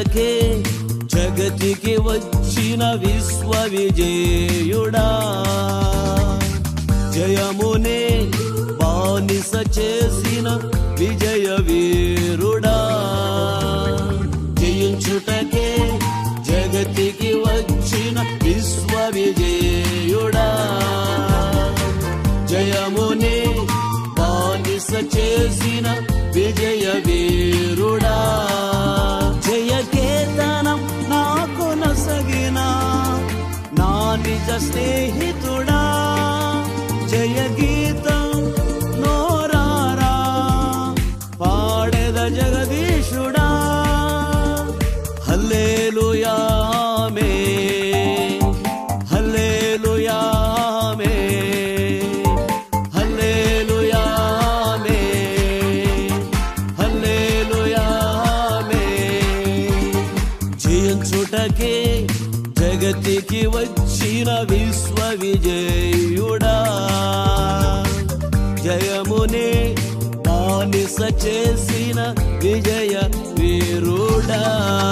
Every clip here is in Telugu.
జయించుటకే జగతికి వచ్చిన విశ్వ విజేయుడా జయమునే బానిస చేసిన విజయ వీరుడా జయించుటకే జగతికి వచ్చిన విశ్వ విజేయుడా జయమునే బానిస చేసిన విజయ వీరుడా జయ కేతనం నాకు నసగిన నా నిజ స్నేహితుడా జయ గీతం నోరారా పాడెద జగదీశుడా హల్లేలుయామే హల్లేలుయామే హల్లేలుయామే హల్లేలుయామే జయించుటకే జగతికి వచ్చిన విశ్వ విజయుడా జయమునే బానిస చేసిన విజయ వీరుడా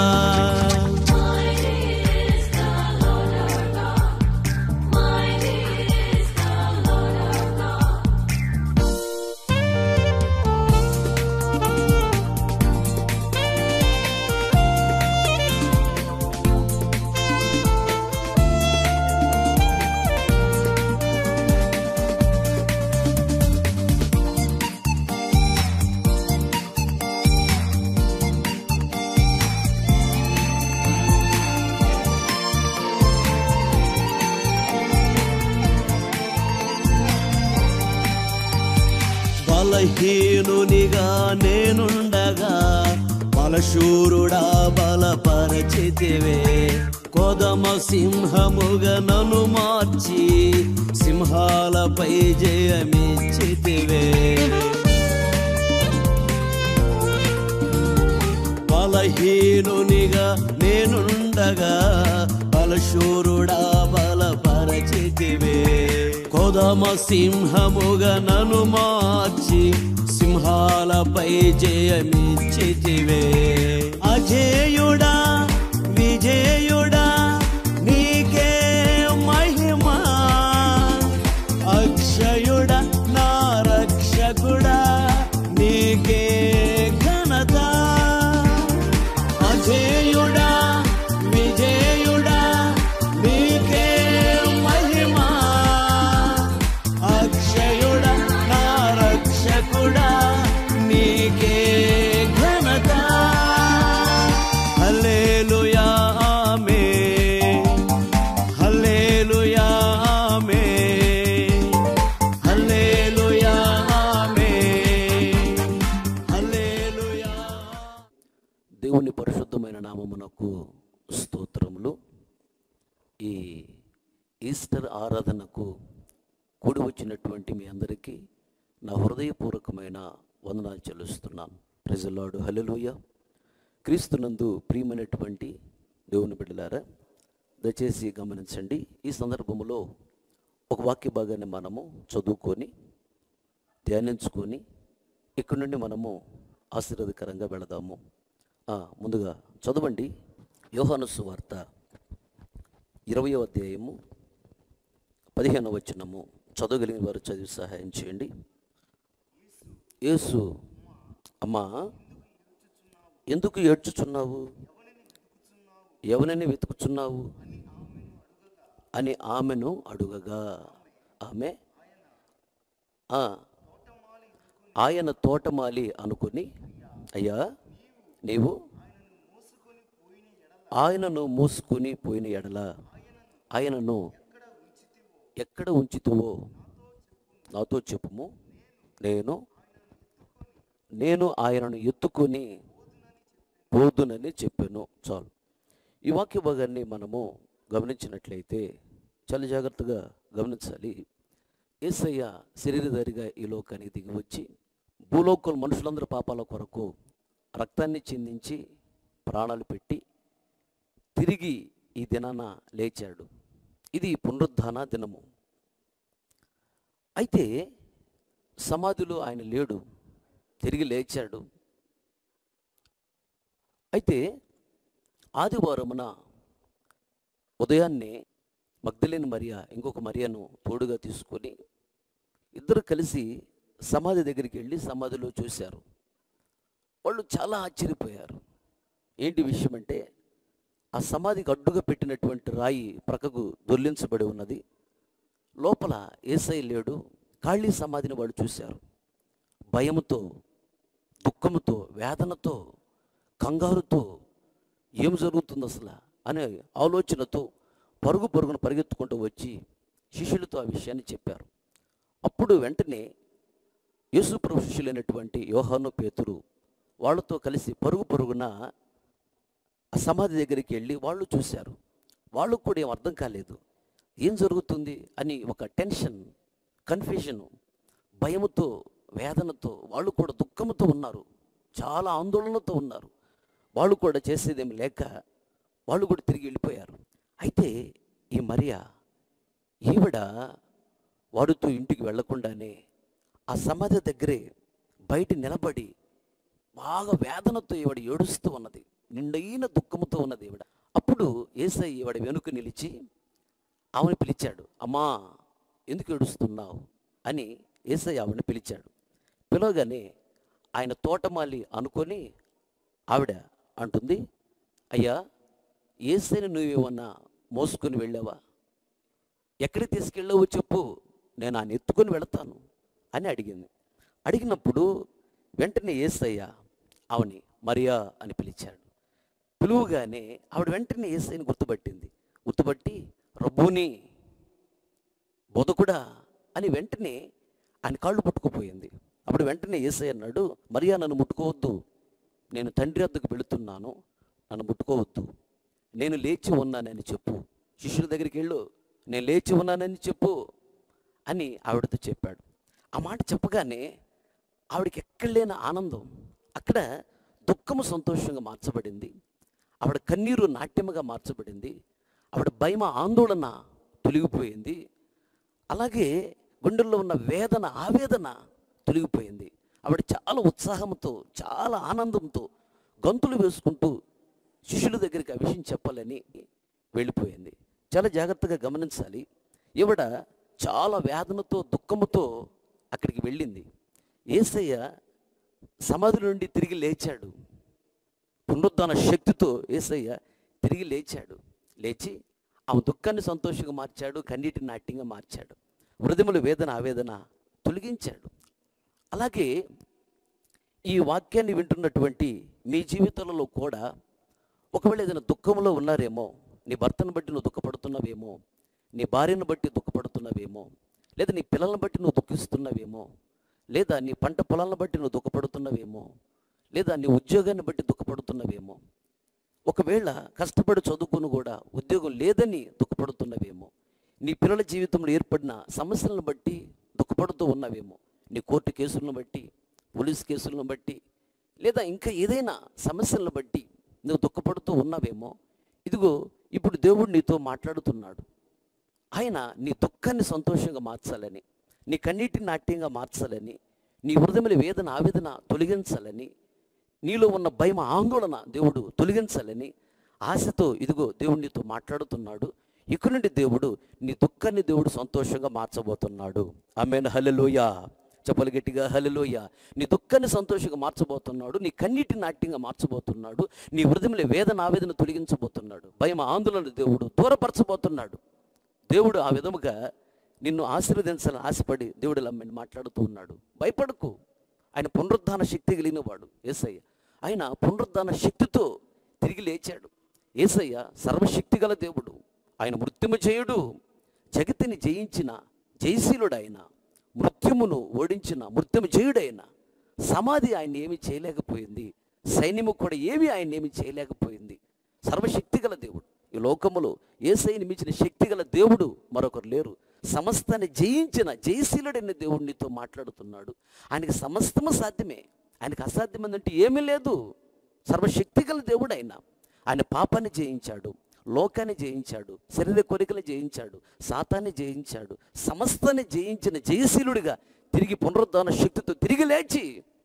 బలహీనునిగా నేనుండగా బలశూరుడా బలపరచితివే కొదమ సింహముగా నన్ను మార్చి సింహాలపై జయమిచ్చితివే బలహీనునిగా నేనుండగా బలశూరుడా బలపరచితివే కొదమ సింహముగా నన్ను మార్చి సింహాలపై జయమిచ్చితివే అజేయుడా విజేయుడా నీకే మహిమా అక్షయుడా నా రక్షకుడా నీకే ఘనత అజేయుడా విజేయుడా నీకే మహిమా అక్షయుడా నా రక్షకుడా నీకే ఘనత హల్లెలూయా ఆమేన్ హల్లెలూయా ఆమేన్ హల్లెలూయా ఆమేన్ హల్లెలూయా దేవుని పరిశుద్ధమైన నామమునకు స్తోత్రములు ఈ ఈస్టర్ ఆరాధనకు కూడి వచ్చినటువంటి మీ అందరికీ నా హృదయపూర్వకమైన వందనాలు చెల్లిస్తున్నాను ప్రజలాడు హల్లెలూయ క్రీస్తునందు ప్రియమైనటువంటి దేవుని బిడ్డలారా దయచేసి గమనించండి ఈ సందర్భంలో ఒక వాక్య భాగాన్ని మనము చదువుకొని ధ్యానించుకొని ఇక్కడి నుండి మనము ఆశీర్వాదకరంగా వెళదాము ఆ, ముందుగా చదవండి యోహాను సువార్త ఇరవయో అధ్యాయము పదిహేను వచనము చదవగలిగిన వారు చదివి సహాయం చేయండి యేసు అమ్మా ఎందుకు ఏడ్చుచున్నావు ఎవరిని వెతుకుచున్నావు అని ఆమెను అడుగగా ఆమె "ఆ, ఆయన తోటమాలి అనుకుని అయ్యా నీవు ఆయనను మోసుకుని పోయిన ఎడల ఆయనను ఎక్కడ ఉంచితువో నాతో చెప్పుము నేను నేను ఆయనను ఎత్తుకొని పోదునని చెప్పాను చాలు ఈ వాక్య భాగాన్ని మనము గమనించినట్లయితే చాలా జాగ్రత్తగా గమనించాలి ఏసయ్య శరీరధారిగా ఈ లోకానికి దిగి వచ్చి భూలోకం మనుషులందరి పాపాల కొరకు రక్తాన్ని చిందించి ప్రాణాలు పెట్టి తిరిగి ఈ దినాన లేచాడు ఇది పునరుద్ధాన దినము అయితే సమాధిలో ఆయన లేడు తిరిగి లేచాడు అయితే ఆదివారమున ఉదయాన్నే మగ్ధలేని మరియా ఇంకొక మరియను తోడుగా తీసుకొని ఇద్దరు కలిసి సమాధి దగ్గరికి వెళ్ళి సమాధిలో చూశారు వాళ్ళు చాలా ఆశ్చర్యపోయారు ఏంటి విషయం అంటే ఆ సమాధికి అడ్డుగా పెట్టినటువంటి రాయి ప్రక్కకు దొర్లించబడి ఉన్నది లోపల ఏసై లేడు ఖాళీ సమాధిని వాళ్ళు చూశారు భయముతో దుఃఖముతో వేదనతో కంగారుతో ఏం జరుగుతుంది అసలు అనే ఆలోచనతో పరుగు పరుగున పరిగెత్తుకుంటూ వచ్చి శిష్యులతో ఆ విషయాన్ని చెప్పారు అప్పుడు వెంటనే యేసుప్రభు శిష్యులైనటువంటి యోహాను పేతురు వాళ్ళతో కలిసి పరుగు పరుగున ఆ సమాధి దగ్గరికి వెళ్ళి వాళ్ళు చూశారు వాళ్ళకు కూడా ఏం అర్థం కాలేదు ఏం జరుగుతుంది అని ఒక టెన్షన్ కన్ఫ్యూజన్ భయముతో వేదనతో వాళ్ళు కూడా దుఃఖంతో ఉన్నారు చాలా ఆందోళనతో ఉన్నారు వాళ్ళు కూడా చేసేదేమి లేక వాళ్ళు కూడా తిరిగి వెళ్ళిపోయారు అయితే ఈ మరియా ఈవిడ వారితో ఇంటికి వెళ్లకుండానే ఆ సమాధి దగ్గరే బయట నిలబడి బాగా వేదనతో ఈవిడ ఏడుస్తూ ఉన్నది నిండైన దుఃఖముతో ఉన్నది ఈవిడ అప్పుడు ఏసై ఈవిడ వెనుక నిలిచి ఆమెను పిలిచాడు అమ్మా ఎందుకు ఏడుస్తున్నావు అని ఏసై ఆవిడని పిలిచాడు పిలవగానే ఆయన తోటమాలి అనుకొని ఆవిడ అంటుంది అయ్యా ఏసైని నువ్వేమన్నా మోసుకొని వెళ్ళావా ఎక్కడికి తీసుకెళ్ళావో చెప్పు నేను ఆయన ఎత్తుకొని వెళతాను అని అడిగింది అడిగినప్పుడు వెంటనే ఏసయ్య ఆమెని మరియా అని పిలిచాడు పిలువగానే ఆవిడ వెంటనే ఏసైని గుర్తుపట్టింది గుర్తుపట్టి రబ్బుని బోధకుడా అని వెంటనే ఆయన కాళ్ళు పట్టుకుపోయింది అప్పుడు వెంటనే ఏసై అన్నాడు మరియా నన్ను ముట్టుకోవద్దు నేను తండ్రి వద్దకు వెళుతున్నాను నన్ను ముట్టుకోవద్దు నేను లేచి ఉన్నానని చెప్పు శిష్యుల దగ్గరికి వెళ్ళు నేను లేచి ఉన్నానని చెప్పు అని ఆవిడతో చెప్పాడు ఆ మాట చెప్పగానే ఆవిడకి ఎక్కడ లేని ఆనందం అక్కడ దుఃఖము సంతోషంగా మార్చబడింది ఆవిడ కన్నీరు నాట్యముగా మార్చబడింది ఆవిడ భయమ ఆందోళన తొలగిపోయింది అలాగే గుండెల్లో ఉన్న వేదన ఆవేదన తొలగిపోయింది ఆవిడ చాలా ఉత్సాహంతో చాలా ఆనందంతో గంతులు వేసుకుంటూ శిష్యుల దగ్గరికి ఆ విషయం చెప్పాలని వెళ్ళిపోయింది చాలా జాగ్రత్తగా గమనించాలి ఈవిడ చాలా వేదనతో దుఃఖముతో అక్కడికి వెళ్ళింది ఏసయ్య సమాధి నుండి తిరిగి లేచాడు పునరుద్ధాన శక్తితో ఏసయ్య తిరిగి లేచాడు లేచి ఆమె దుఃఖాన్ని సంతోషంగా మార్చాడు కన్నీటి నాట్యంగా మార్చాడు హృదయముల వేదన ఆవేదన తొలగించాడు అలాగే ఈ వాక్యాన్ని వింటున్నటువంటి మీ జీవితాలలో కూడా ఒకవేళ ఏదైనా దుఃఖంలో ఉన్నారేమో నీ భర్తను బట్టి నువ్వు దుఃఖపడుతున్నావేమో నీ భార్యను బట్టి దుఃఖపడుతున్నావేమో లేదా నీ పిల్లలను బట్టి నువ్వు దుఃఖిస్తున్నావేమో లేదా నీ పంట పొలాలను బట్టి నువ్వు దుఃఖపడుతున్నావేమో లేదా నీ ఉద్యోగాన్ని బట్టి దుఃఖపడుతున్నావేమో ఒకవేళ కష్టపడి చదువుకుని కూడా ఉద్యోగం లేదని దుఃఖపడుతున్నవేమో నీ పిల్లల జీవితంలో ఏర్పడిన సమస్యలను బట్టి దుఃఖపడుతూ ఉన్నావేమో నీ కోర్టు కేసులను బట్టి పోలీస్ కేసులను బట్టి లేదా ఇంకా ఏదైనా సమస్యలను బట్టి నువ్వు దుఃఖపడుతూ ఉన్నావేమో ఇదిగో ఇప్పుడు దేవుడు నీతో మాట్లాడుతున్నాడు ఆయన నీ దుఃఖాన్ని సంతోషంగా మార్చాలని నీ కన్నీటిని నాట్యంగా మార్చాలని నీ హృదయముల వేదన ఆవేదన తొలగించాలని నీలో ఉన్న భయం ఆందోళన దేవుడు తొలగించాలని ఆశతో ఇదిగో దేవుడు నీతో మాట్లాడుతున్నాడు ఇక నుండి దేవుడు నీ దుఃఖాన్ని దేవుడు సంతోషంగా మార్చబోతున్నాడు ఆమెన్ హలలోయ చెప్పలు గట్టిగా హలలోయ నీ దుఃఖాన్ని సంతోషంగా మార్చబోతున్నాడు నీ కన్నీటి నాట్యంగా మార్చబోతున్నాడు నీ హృదయంలో వేదన ఆవేదన తొలగించబోతున్నాడు భయం ఆందోళన దేవుడు దూరపరచబోతున్నాడు దేవుడు ఆ విధముగా నిన్ను ఆశీర్వదించాలని ఆశపడి దేవుడు ఇలా మాట్లాడుతూ ఉన్నాడు భయపడకు ఆయన పునరుద్ధాన శక్తి కలిగిన వాడు ఏసయ్య ఆయన పునరుద్ధాన శక్తితో తిరిగి లేచాడు ఏసయ్య సర్వశక్తి గల దేవుడు ఆయన మృత్యుము చేయుడు జగతిని జయించిన జయశీలుడు ఆయన మృత్యుమును ఓడించిన మృత్యుము చేయుడైన సమాధి ఆయన ఏమీ చేయలేకపోయింది సైన్యము కూడా ఏమీ ఆయన ఏమీ చేయలేకపోయింది సర్వశక్తి గల దేవుడు ఈ లోకములో ఏసైని మించిన శక్తి గల దేవుడు మరొకరు లేరు సమస్తాన్ని జయించిన జయశీలుడైన దేవుడు నీతో మాట్లాడుతున్నాడు ఆయనకి సమస్తము సాధ్యమే ఆయనకి అసాధ్యమైందంటే ఏమీ లేదు సర్వశక్తి గల దేవుడు ఆయన ఆయన పాపాన్ని జయించాడు లోకాన్ని జయించాడు శరీర కోరికలు జయించాడు సాతాన్ని జయించాడు సమస్తాన్ని జయించిన జయశీలుడిగా తిరిగి పునరుద్ధాన శక్తితో తిరిగి లేచి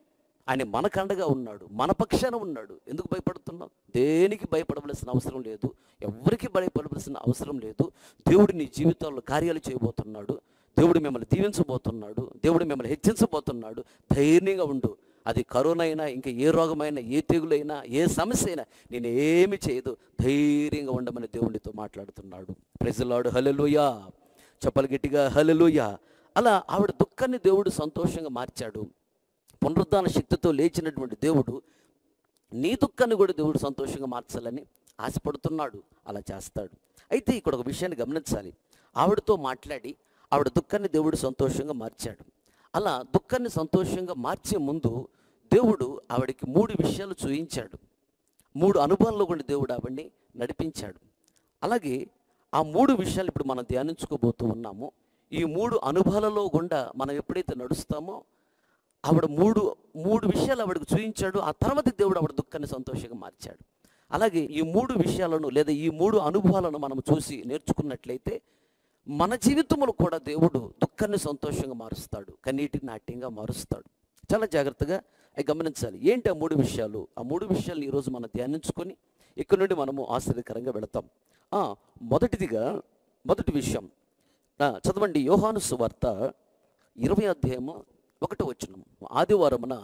ఆయన మనకండగా ఉన్నాడు మన పక్షాన ఉన్నాడు ఎందుకు భయపడుతున్నావు దేనికి భయపడవలసిన అవసరం లేదు ఎవరికి భయపడవలసిన అవసరం లేదు దేవుడు నీ జీవితంలో కార్యాలు చేయబోతున్నాడు దేవుడు మిమ్మల్ని దీవించబోతున్నాడు దేవుడు మిమ్మల్ని హెచ్చించబోతున్నాడు ధైర్యంగా ఉండు అది కరోనా అయినా ఇంకా ఏ రోగమైనా ఏ తెగులైనా ఏ సమస్య అయినా నేను ఏమి చేయదు ధైర్యంగా ఉండమని దేవుడితో మాట్లాడుతున్నాడు ప్రజలాడు హలెలుయా చెప్పలు గట్టిగా హలెలుయా అలా ఆవిడ దుఃఖాన్ని దేవుడు సంతోషంగా మార్చాడు పునరుద్ధాన శక్తితో లేచినటువంటి దేవుడు నీ దుఃఖాన్ని కూడా దేవుడు సంతోషంగా మార్చాలని ఆశపడుతున్నాడు అలా చేస్తాడు అయితే ఇక్కడ ఒక విషయాన్ని గమనించాలి ఆవిడతో మాట్లాడి ఆవిడ దుఃఖాన్ని దేవుడు సంతోషంగా మార్చాడు అలా దుఃఖాన్ని సంతోషంగా మార్చే ముందు దేవుడు ఆవిడకి మూడు విషయాలు చూయించాడు మూడు అనుభవాల్లో కూడా దేవుడు ఆవిడ్ని నడిపించాడు అలాగే ఆ మూడు విషయాలు ఇప్పుడు మనం ధ్యానించుకోబోతూ ఉన్నాము ఈ మూడు అనుభవాలలో గుండా మనం ఎప్పుడైతే నడుస్తామో ఆవిడ మూడు మూడు విషయాలు ఆవిడకు చూపించాడు ఆ తర్వాత దేవుడు ఆవిడ దుఃఖాన్ని సంతోషంగా మార్చాడు అలాగే ఈ మూడు విషయాలను లేదా ఈ మూడు అనుభవాలను మనం చూసి నేర్చుకున్నట్లయితే మన జీవితంలో కూడా దేవుడు దుఃఖాన్ని సంతోషంగా మారుస్తాడు కన్నీటిని నాట్యంగా మారుస్తాడు చాలా జాగ్రత్తగా అవి గమనించాలి ఏంటి ఆ మూడు విషయాలు ఆ మూడు విషయాలు ఈరోజు మనం ధ్యానించుకొని ఇక్కడ నుండి మనము ఆశ్చర్యకరంగా వెళతాం ఆ, మొదటిదిగా మొదటి విషయం ఆ, చదవండి యోహాను సువార్త ఇరవై అధ్యాయము ఒకటో వచ్చిన ఆదివారమున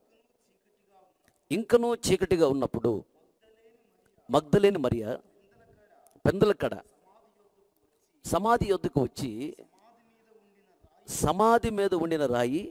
ఇంకనూ చీకటిగా ఉన్నప్పుడు మగ్ధలేని మరియ పెందల కడ సమాధి యొద్దకు వచ్చి సమాధి మీద ఉండిన రాయి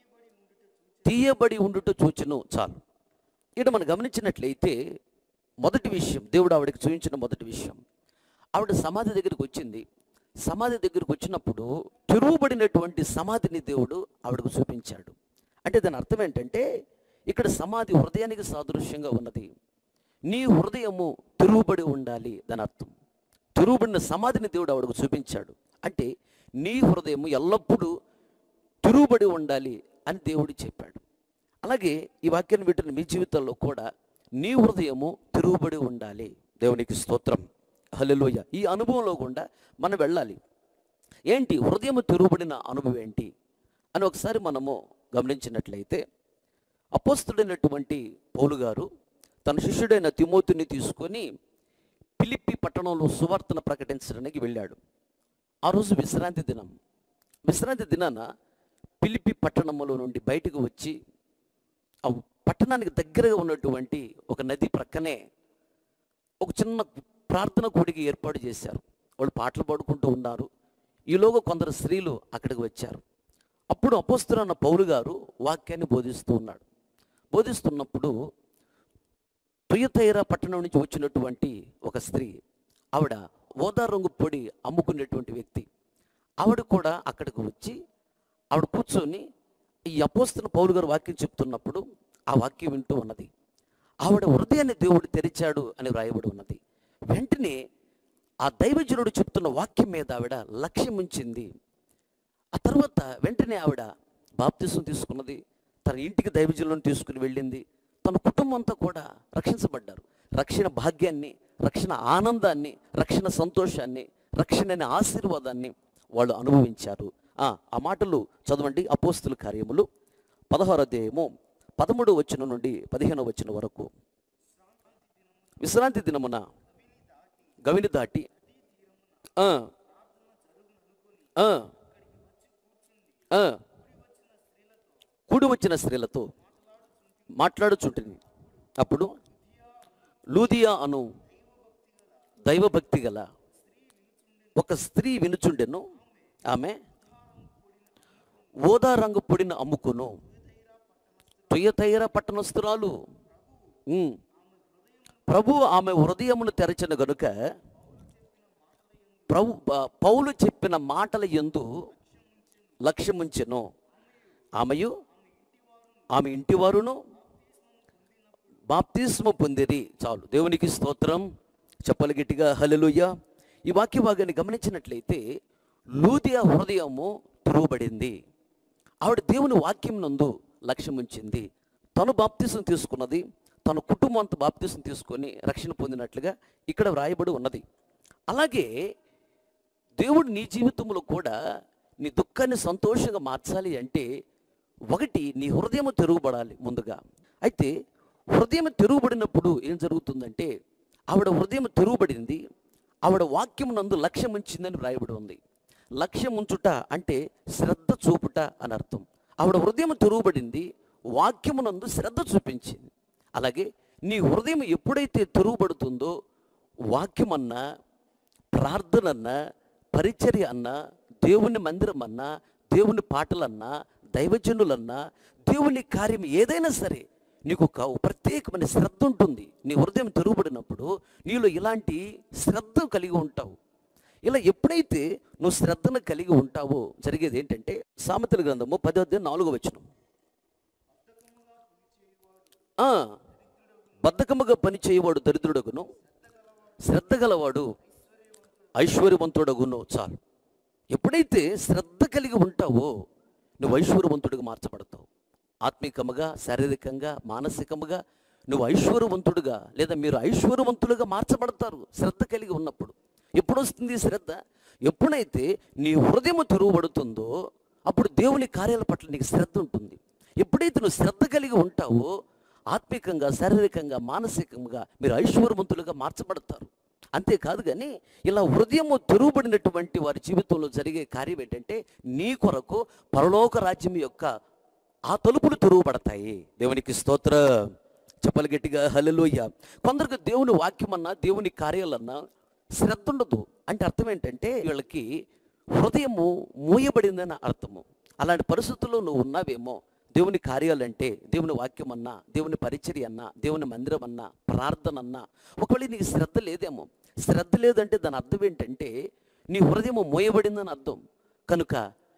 తీయబడి ఉండుట చూచును చాలు ఇక్కడ మనం గమనించినట్లయితే మొదటి విషయం దేవుడు ఆవిడకి చూపించిన మొదటి విషయం ఆవిడ సమాధి దగ్గరికి వచ్చింది సమాధి దగ్గరికి వచ్చినప్పుడు తిరుగుబడినటువంటి సమాధిని దేవుడు ఆవిడకు చూపించాడు అంటే దాని అర్థం ఏంటంటే ఇక్కడ సమాధి హృదయానికి సాదృశ్యంగా ఉన్నది నీ హృదయము తిరుగుబడి ఉండాలి దాని అర్థం తిరుగుబడిన సమాధిని దేవుడు ఆవిడకు చూపించాడు అంటే నీ హృదయము ఎల్లప్పుడూ తిరుగుబడి ఉండాలి అని దేవుడు చెప్పాడు అలాగే ఈ వాక్యాన్ని వింటున్న మీ జీవితంలో కూడా నీ హృదయము తిరుగుబడి ఉండాలి దేవునికి స్తోత్రం హల్లెలూయ ఈ అనుభవంలో గుండా మనం వెళ్ళాలి ఏంటి హృదయము తిరుగుబడిన అనుభవం ఏంటి అని ఒకసారి మనము గమనించినట్లయితే అపోస్తుడైనటువంటి పౌలు గారు తన శిష్యుడైన తిమోతిని తీసుకొని పిలిప్పి పట్టణంలో సువార్తన ప్రకటించడానికి వెళ్ళాడు ఆ రోజు విశ్రాంతి దినం విశ్రాంతి దినాన పిలిపి పట్టణంలో నుండి బయటకు వచ్చి ఆ పట్టణానికి దగ్గరగా ఉన్నటువంటి ఒక నది ప్రక్కనే ఒక చిన్న ప్రార్థన కూడికి ఏర్పాటు చేశారు వాళ్ళు పాటలు పాడుకుంటూ ఉన్నారు ఈలోగా కొందరు స్త్రీలు అక్కడికి వచ్చారు అప్పుడు అపోస్తున్న పౌలు గారు వాక్యాన్ని బోధిస్తూ ఉన్నాడు బోధిస్తున్నప్పుడు తుయతైర పట్టణం నుంచి వచ్చినటువంటి ఒక స్త్రీ ఆవిడ ఓదా రంగు పొడి అమ్ముకునేటువంటి వ్యక్తి ఆవిడ కూడా అక్కడికి వచ్చి ఆవిడ కూర్చొని ఈ అపోస్తున్న పౌలు గారు వాక్యం చెప్తున్నప్పుడు ఆ వాక్యం వింటూ ఉన్నది ఆవిడ హృదయాన్ని దేవుడు తెరిచాడు అని వ్రాయబడి ఉన్నది వెంటనే ఆ దైవజనుడు చెప్తున్న వాక్యం మీద ఆవిడ లక్ష్యం ఉంచింది ఆ తర్వాత వెంటనే ఆవిడ బాప్తిసం తీసుకున్నది తన ఇంటికి దైవజనులను తీసుకుని వెళ్ళింది తన కుటుంబం అంతా కూడా రక్షించబడ్డారు రక్షణ భాగ్యాన్ని రక్షణ ఆనందాన్ని రక్షణ సంతోషాన్ని రక్షణ అనే ఆశీర్వాదాన్ని వాళ్ళు అనుభవించారు ఆ ఆ మాటలు చదవండి అపోస్తుల కార్యములు పదహారు అధ్యాయము పదమూడు వచ్చిన నుండి పదిహేను వచ్చిన వరకు విశ్రాంతి దినమున గవిని దాటి ఆ, ఆ, ఆ, కూడి వచ్చిన స్త్రీలతో మాట్లాడుచుంటుంది అప్పుడు లూదియా అను దైవభక్తి గల ఒక స్త్రీ వినుచుండెను ఆమె ఓదా రంగు పొడిన అమ్ముకును తుయతైర పట్టణస్థురాలు ఉమ్. ప్రభు ఆమె హృదయమును తెరచిన గనుక ప్రభు ప- పౌలు చెప్పిన మాటల ఎందు లక్ష్యముంచెను ఆమెయు ఆమె ఇంటివారును బాప్తిస్మ పొందిరి చాలు దేవునికి స్తోత్రం చెప్పలు గట్టిగా హల్లెలూయా ఈ వాక్య భాగాన్ని గమనించినట్లయితే లూదియా హృదయము తిరుగుబడింది ఆవిడ దేవుని వాక్యం నందు లక్ష్యం ఉంచింది తను బాప్తిసం తీసుకున్నది తన కుటుంబం అంతా బాప్తిసం తీసుకొని రక్షణ పొందినట్లుగా ఇక్కడ వ్రాయబడి ఉన్నది అలాగే దేవుడు నీ జీవితంలో కూడా నీ దుఃఖాన్ని సంతోషంగా మార్చాలి అంటే ఒకటి నీ హృదయం తెరుగుబడాలి ముందుగా అయితే హృదయం తెరుగుబడినప్పుడు ఏం జరుగుతుందంటే ఆవిడ హృదయం తెరుగుబడింది ఆవిడ వాక్యం నందు లక్ష్యం ఉంచిందని వ్రాయబడి ఉంది లక్ష్యం ఉంచుట అంటే శ్రద్ధ చూపుట అని అర్థం ఆవిడ హృదయం తెరుగుబడింది వాక్యమునందు శ్రద్ధ చూపించింది అలాగే నీ హృదయం ఎప్పుడైతే తెరుగుబడుతుందో వాక్యమన్నా ప్రార్థనన్నా పరిచర్య అన్నా దేవుని మందిరం అన్నా దేవుని పాటలన్నా దైవజనులన్నా దేవుని కార్యం ఏదైనా సరే నీకు ఒక ప్రత్యేకమైన శ్రద్ధ ఉంటుంది నీ హృదయం తెరుగుబడినప్పుడు నీలో ఇలాంటి శ్రద్ధ కలిగి ఉంటావు ఇలా ఎప్పుడైతే నువ్వు శ్రద్ధను కలిగి ఉంటావో జరిగేది ఏంటంటే సామెతల గ్రంథము పదో నాలుగో వచనం ఆ, బద్ధకముగా పని చేయవాడు దరిద్రుడగును శ్రద్ధ గలవాడు ఐశ్వర్యవంతుడగును చాలు ఎప్పుడైతే శ్రద్ధ కలిగి ఉంటావో నువ్వు ఐశ్వర్యవంతుడిగా మార్చబడతావు ఆత్మికముగా శారీరకంగా మానసికముగా నువ్వు ఐశ్వర్యవంతుడుగా లేదా మీరు ఐశ్వర్యవంతులుగా మార్చబడతారు శ్రద్ధ కలిగి ఉన్నప్పుడు ఎప్పుడు వస్తుంది ఈ శ్రద్ధ ఎప్పుడైతే నీ హృదయం తెరువబడుతుందో అప్పుడు దేవుని కార్యాల పట్ల నీకు శ్రద్ధ ఉంటుంది ఎప్పుడైతే నువ్వు శ్రద్ధ కలిగి ఉంటావో ఆత్మికంగా శారీరకంగా మానసికంగా మీరు ఐశ్వర్యవంతులుగా మార్చబడతారు అంతేకాదు కానీ ఇలా హృదయము తెరువబడినటువంటి వారి జీవితంలో జరిగే కార్యం ఏంటంటే నీ కొరకు పరలోక రాజ్యం యొక్క ఆ తలుపులు తెరువబడతాయి దేవునికి స్తోత్ర చెప్పలు గట్టిగా హల్లెలూయ కొందరికి దేవుని వాక్యమన్నా దేవుని కార్యాలన్నా శ్రద్ధ ఉండదు అంటే అర్థం ఏంటంటే వీళ్ళకి హృదయము మూయబడిందని అర్థము అలాంటి పరిస్థితుల్లో నువ్వు ఉన్నావేమో దేవుని కార్యాలంటే దేవుని వాక్యం అన్నా దేవుని పరిచర్య అన్నా దేవుని మందిరం అన్నా ప్రార్థన అన్నా ఒకవేళ నీకు శ్రద్ధ లేదేమో శ్రద్ధ లేదంటే దాని అర్థం ఏంటంటే నీ హృదయము మోయబడిందని అర్థం కనుక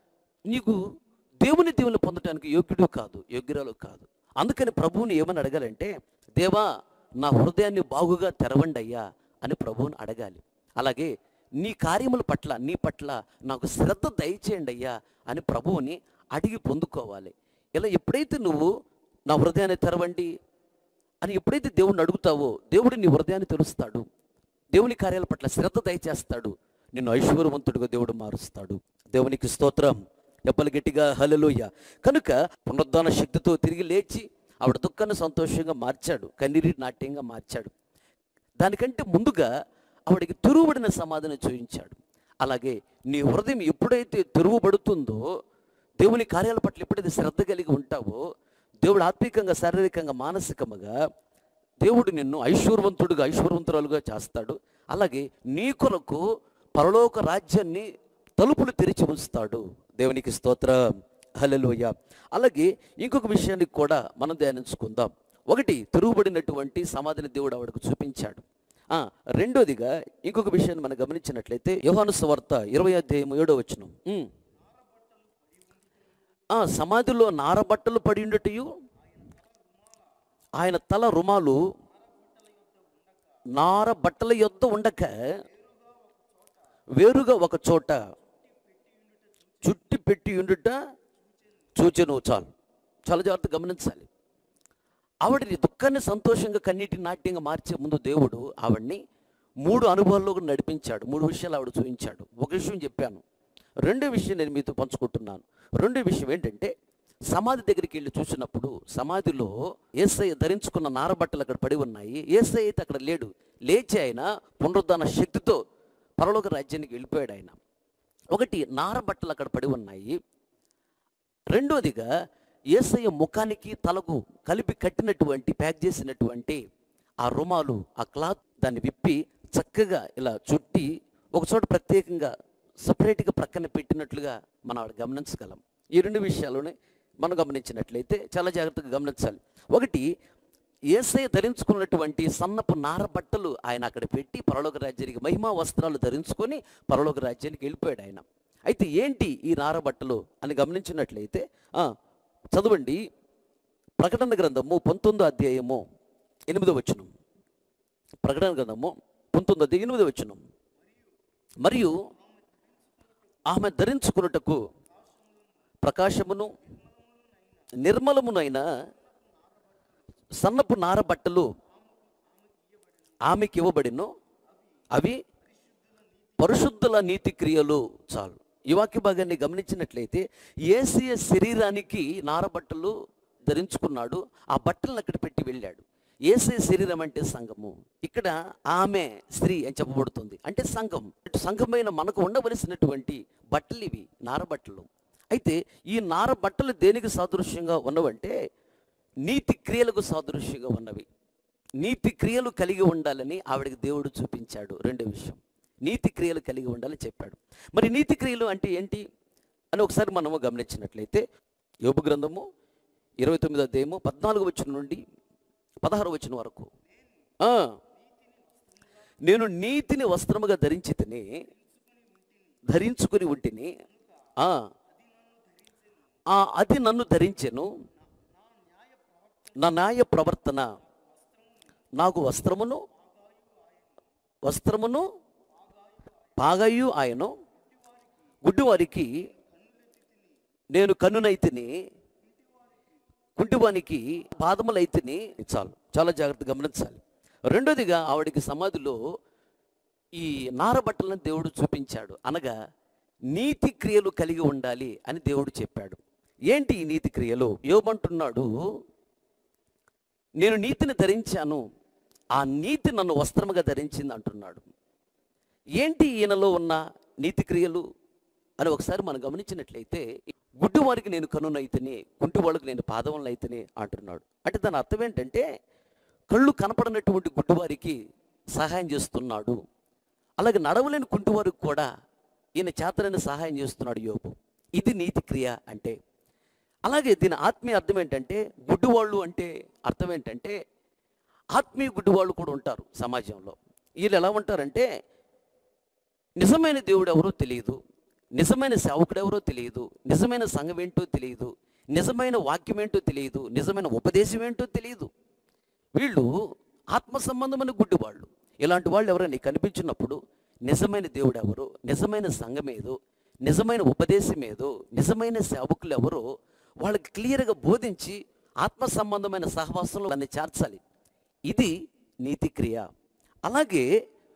నీకు దేవుని దేవుని పొందడానికి యోగ్యుడు కాదు యోగ్యురాలు కాదు అందుకని ప్రభువుని ఏమని అడగాలంటే దేవా నా హృదయాన్ని బాగుగా తెరవండి అయ్యా అని ప్రభువుని అడగాలి అలాగే నీ కార్యముల పట్ల నీ పట్ల నాకు శ్రద్ధ దయచేయండి అయ్యా అని ప్రభువుని అడిగి పొందుకోవాలి ఇలా ఎప్పుడైతే నువ్వు నా హృదయాన్ని తెరవండి అని ఎప్పుడైతే దేవుడిని అడుగుతావో దేవుడు నీ హృదయాన్ని తెరుస్తాడు దేవుని కార్యాల పట్ల శ్రద్ధ దయచేస్తాడు నిన్ను ఐశ్వర్యవంతుడిగా దేవుడు మారుస్తాడు దేవునికి స్తోత్రం ఎప్పలు గట్టిగా హలలోయ కనుక పునరుద్ధాన శక్తితో తిరిగి లేచి ఆవిడ దుఃఖాన్ని సంతోషంగా మార్చాడు కన్నీరి నాట్యంగా మార్చాడు దానికంటే ముందుగా ఆవిడకి తెరువబడిన సమాధిని చూపించాడు అలాగే నీ హృదయం ఎప్పుడైతే తెరువబడుతుందో దేవుని కార్యాల పట్ల ఎప్పుడైతే శ్రద్ధ కలిగి ఉంటావో దేవుడు ఆత్మికంగా శారీరకంగా మానసికంగా దేవుడు నిన్ను ఐశ్వర్యవంతుడుగా ఐశ్వర్యవంతురాలుగా చేస్తాడు అలాగే నీ కొరకు పరలోక రాజ్యాన్ని తలుపులు తెరిచి ఉంచుతాడు దేవునికి స్తోత్ర హల్లెలూయ అలాగే ఇంకొక విషయాన్ని కూడా మనం ధ్యానించుకుందాం ఒకటి తిరుగుబడినటువంటి సమాధిని దేవుడు ఆవిడకు చూపించాడు ఆ, రెండోదిగా ఇంకొక విషయాన్ని మనం గమనించినట్లయితే యోహాను సువార్త ఇరవై అధ్యాయం ఏడో వచనం ఉమ్. ఆ సమాధిలో నారబట్టలు పడి ఉండటయు ఆయన తల రుమాలు నార బట్టల యొద్ద ఉండక వేరుగా ఒక చోట చుట్టి పెట్టి ఉండుట చూచెను చాలు చాలా జాగ్రత్త గమనించాలి ఆవిడని దుఃఖాన్ని సంతోషంగా కన్నీటి నాట్యంగా మార్చే ముందు దేవుడు ఆవిడ్ని మూడు అనుభవాల్లోకి నడిపించాడు మూడు విషయాలు ఆవిడ చూపించాడు ఒక విషయం చెప్పాను రెండో విషయం నేను మీతో పంచుకుంటున్నాను రెండో విషయం ఏంటంటే సమాధి దగ్గరికి వెళ్ళి చూసినప్పుడు సమాధిలో ఏసఐ ధరించుకున్న నారబట్టలు అక్కడ పడి ఉన్నాయి ఏసఐ అయితే అక్కడ లేడు లేచి ఆయన పునరుద్ధాన శక్తితో పరలోక రాజ్యానికి వెళ్ళిపోయాడు ఆయన ఒకటి నారబట్టలు అక్కడ పడి ఉన్నాయి రెండోదిగా ఏసయ్య ముఖానికి తలకు కలిపి కట్టినటువంటి ప్యాక్ చేసినటువంటి ఆ రుమాలు ఆ క్లాత్ దాన్ని విప్పి చక్కగా ఇలా చుట్టి ఒక చోట ప్రత్యేకంగా సపరేట్గా ప్రక్కన పెట్టినట్లుగా మనం ఆవిడ గమనించగలం ఈ రెండు విషయాలని మనం గమనించినట్లయితే చాలా జాగ్రత్తగా గమనించాలి ఒకటి ఏసయ్య ధరించుకున్నటువంటి సన్నపు నార బట్టలు ఆయన అక్కడ పెట్టి పరలోక రాజ్యానికి మహిమా వస్త్రాలు ధరించుకొని పరలోక రాజ్యానికి వెళ్ళిపోయాడు ఆయన అయితే ఏంటి ఈ నార బట్టలు అని గమనించినట్లయితే ఆ, చదవండి ప్రకటన గ్రంథము పంతొమ్మిదో అధ్యాయము ఎనిమిదో వచనం ప్రకటన గ్రంథము పంతొమ్మిదో అధ్యాయం ఎనిమిదో వచనం మరియు ఆమె ధరించుకున్నటకు ప్రకాశమును నిర్మలమునైన సన్నపు నార బట్టలు ఆమెకి ఇవ్వబడిను అవి పరిశుద్ధుల నీతి క్రియలు చాలు ఈ వాక్య భాగాన్ని గమనించినట్లయితే ఏసీయ శరీరానికి నారబట్టలు ధరించుకున్నాడు ఆ బట్టలను అక్కడ పెట్టి వెళ్ళాడు ఏసే శరీరం అంటే సంఘము ఇక్కడ ఆమె స్త్రీ అని చెప్పబడుతుంది అంటే సంఘం సంఘమైన మనకు ఉండవలసినటువంటి బట్టలు ఇవి నారబట్టలు అయితే ఈ నార బట్టలు దేనికి సాదృశ్యంగా ఉన్నవంటే నీతి క్రియలకు సాదృశ్యంగా ఉన్నవి నీతి క్రియలు కలిగి ఉండాలని ఆవిడకి దేవుడు చూపించాడు రెండో విషయం నీతి క్రియలు కలిగి ఉండాలని చెప్పాడు మరి నీతి క్రియలు అంటే ఏంటి అని ఒకసారి మనము గమనించినట్లయితే యోబు గ్రంథము ఇరవై తొమ్మిదో అధ్యాయము పద్నాలుగు వచ్చిన నుండి పదహారు వచ్చిన వరకు ఆ, నేను నీతిని వస్త్రముగా ధరించి తిని ధరించుకుని ఉంటిని ఆ, ఆ, అది నన్ను ధరించెను నా న్యాయ ప్రవర్తన నాకు వస్త్రమును వస్త్రమును పాగయు ఆయను గుడ్డివారికి నేను కన్నునైతిని కుంటివానికి పాదములైతిని చాలు చాలా జాగ్రత్త గమనించాలి రెండోదిగా ఆవిడికి సమాధిలో ఈ నారబట్టలను దేవుడు చూపించాడు అనగా నీతి క్రియలు కలిగి ఉండాలి అని దేవుడు చెప్పాడు ఏంటి ఈ నీతి క్రియలు యోబంటున్నాడు నేను నీతిని ధరించాను ఆ నీతి నన్ను వస్త్రముగా ధరించింది అంటున్నాడు ఏంటి ఈయనలో ఉన్న నీతి క్రియలు అని ఒకసారి మనం గమనించినట్లయితే గుడ్డు వారికి నేను కనునైతేనే కుంటి వాళ్ళకి నేను పాదములను అయితేనే అంటున్నాడు అంటే దాని అర్థం ఏంటంటే కళ్ళు కనపడనటువంటి గుడ్డివారికి సహాయం చేస్తున్నాడు అలాగే నడవలేని కుంటివారికి కూడా ఈయన చేతనని సహాయం చేస్తున్నాడు యోబు ఇది నీతి క్రియ అంటే అలాగే దీని ఆత్మీయ అర్థం ఏంటంటే గుడ్డివాళ్ళు అంటే అర్థం ఏంటంటే ఆత్మీయ గుడ్డివాళ్ళు కూడా ఉంటారు సమాజంలో వీళ్ళు ఎలా ఉంటారంటే నిజమైన దేవుడు ఎవరో తెలియదు నిజమైన సేవకుడు ఎవరో తెలియదు నిజమైన సంఘం ఏంటో తెలియదు నిజమైన వాక్యం ఏంటో తెలియదు నిజమైన ఉపదేశం ఏంటో తెలియదు వీళ్ళు ఆత్మ సంబంధమైన గుడ్డివాళ్ళు ఇలాంటి వాళ్ళు ఎవరైనా కనిపించినప్పుడు నిజమైన దేవుడు ఎవరు నిజమైన సంఘం ఏదో నిజమైన ఉపదేశం ఏదో నిజమైన సేవకులు ఎవరో వాళ్ళకి క్లియర్గా బోధించి ఆత్మ సంబంధమైన సహవాసంలో దాన్ని చేర్చాలి ఇది నీతి క్రియ అలాగే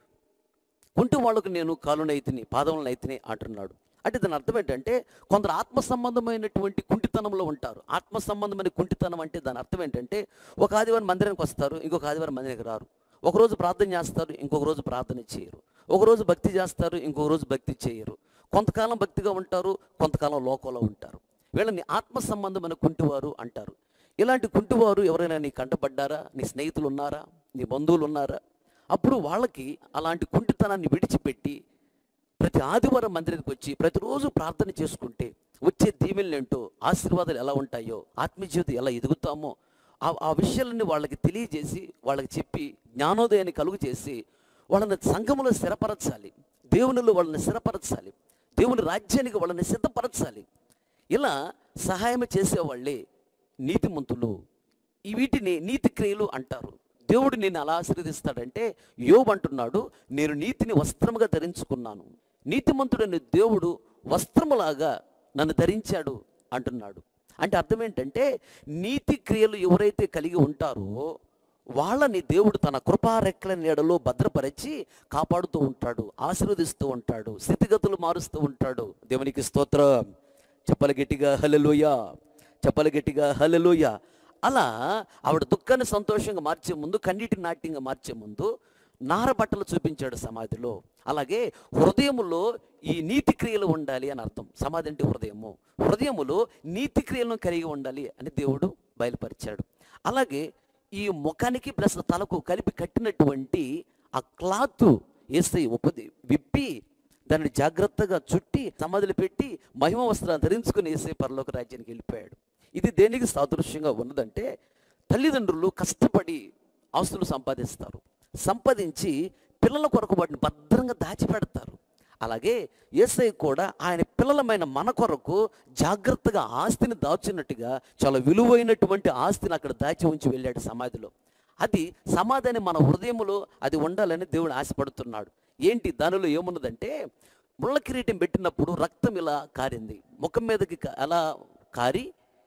కుంటి వాళ్ళకు నేను కాలునైతిని పాదములను అయితిని అంటున్నాడు అంటే దాని అర్థం ఏంటంటే కొందరు ఆత్మ సంబంధమైనటువంటి కుంటితనంలో ఉంటారు ఆత్మ సంబంధమైన కుంటితనం అంటే దాని అర్థం ఏంటంటే ఒక ఆదివారం మందిరానికి వస్తారు ఇంకొక ఆదివారం మందిరానికి రారు ఒక రోజు ప్రార్థన చేస్తారు ఇంకొక రోజు ప్రార్థన చేయరు ఒక రోజు భక్తి చేస్తారు ఇంకొక రోజు భక్తి చేయరు కొంతకాలం భక్తిగా ఉంటారు కొంతకాలం లోకంలో ఉంటారు వీళ్ళని ఆత్మ సంబంధమైన కుంటివారు అంటారు ఇలాంటి కుంటివారు ఎవరైనా నీ కంటపడ్డారా నీ స్నేహితులు ఉన్నారా నీ బంధువులు ఉన్నారా అప్పుడు వాళ్ళకి అలాంటి కుంటితనాన్ని విడిచిపెట్టి ప్రతి ఆదివారం మందిరానికి వచ్చి ప్రతిరోజు ప్రార్థన చేసుకుంటే వచ్చే దీవెనలు ఏంటో ఆశీర్వాదాలు ఎలా ఉంటాయో ఆత్మీయ జీవితం ఎలా ఎదుగుతామో ఆ ఆ విషయాలన్నీ వాళ్ళకి తెలియజేసి వాళ్ళకి చెప్పి జ్ఞానోదయాన్ని కలుగు చేసి వాళ్ళని సంఘములో స్థిరపరచాలి దేవునిలో వాళ్ళని స్థిరపరచాలి దేవుని రాజ్యానికి వాళ్ళని సిద్ధపరచాలి ఇలా సహాయం చేసేవాళ్ళే నీతిమంతులు ఈ వీటిని నీతి క్రియలు అంటారు దేవుడు నేను అలా ఆశీర్వదిస్తాడంటే యోబు అంటున్నాడు నేను నీతిని వస్త్రముగా ధరించుకున్నాను నీతిమంతుడైన దేవుడు వస్త్రములాగా నన్ను ధరించాడు అంటున్నాడు అంటే అర్థం ఏంటంటే నీతి క్రియలు ఎవరైతే కలిగి ఉంటారో వాళ్ళని దేవుడు తన కృపారెక్కల నీడలో భద్రపరిచి కాపాడుతూ ఉంటాడు ఆశీర్వదిస్తూ ఉంటాడు స్థితిగతులు మారుస్తూ ఉంటాడు దేవునికి స్తోత్రం చెప్పలు గట్టిగా హలలోయ చెప్పలు గట్టిగా హలలోయ అలా ఆవిడ దుఃఖాన్ని సంతోషంగా మార్చే ముందు కన్నీటి నాట్యంగా మార్చే ముందు నార బట్టలు చూపించాడు సమాధిలో అలాగే హృదయములో ఈ నీతి క్రియలు ఉండాలి అని అర్థం సమాధి అంటే హృదయము హృదయములో నీతి క్రియలను కలిగి ఉండాలి అని దేవుడు బయలుపరిచాడు అలాగే ఈ ముఖానికి ప్లస్ తలకు కలిపి కట్టినటువంటి ఆ క్లాత్ వేస్తే ఉపది విప్పి దాన్ని జాగ్రత్తగా చుట్టి సమాధులు పెట్టి మహిమ వస్త్రాన్ని ధరించుకుని వేసే పరలోక రాజ్యానికి వెళ్ళిపోయాడు ఇది దేనికి సాదృశ్యంగా ఉన్నదంటే తల్లిదండ్రులు కష్టపడి ఆస్తులు సంపాదిస్తారు సంపాదించి పిల్లల కొరకు వాటిని భద్రంగా దాచిపెడతారు అలాగే ఏసై కూడా ఆయన పిల్లలమైన మన కొరకు జాగ్రత్తగా ఆస్తిని దాచినట్టుగా చాలా విలువైనటువంటి ఆస్తిని అక్కడ దాచి ఉంచి వెళ్ళాడు సమాధిలో అది సమాధిని మన హృదయములో అది ఉండాలని దేవుడు ఆశపడుతున్నాడు ఏంటి దానిలో ఏమున్నదంటే ముళ్ళ కిరీటం పెట్టినప్పుడు రక్తం ఇలా కారింది ముఖం మీదకి కా- అలా కారి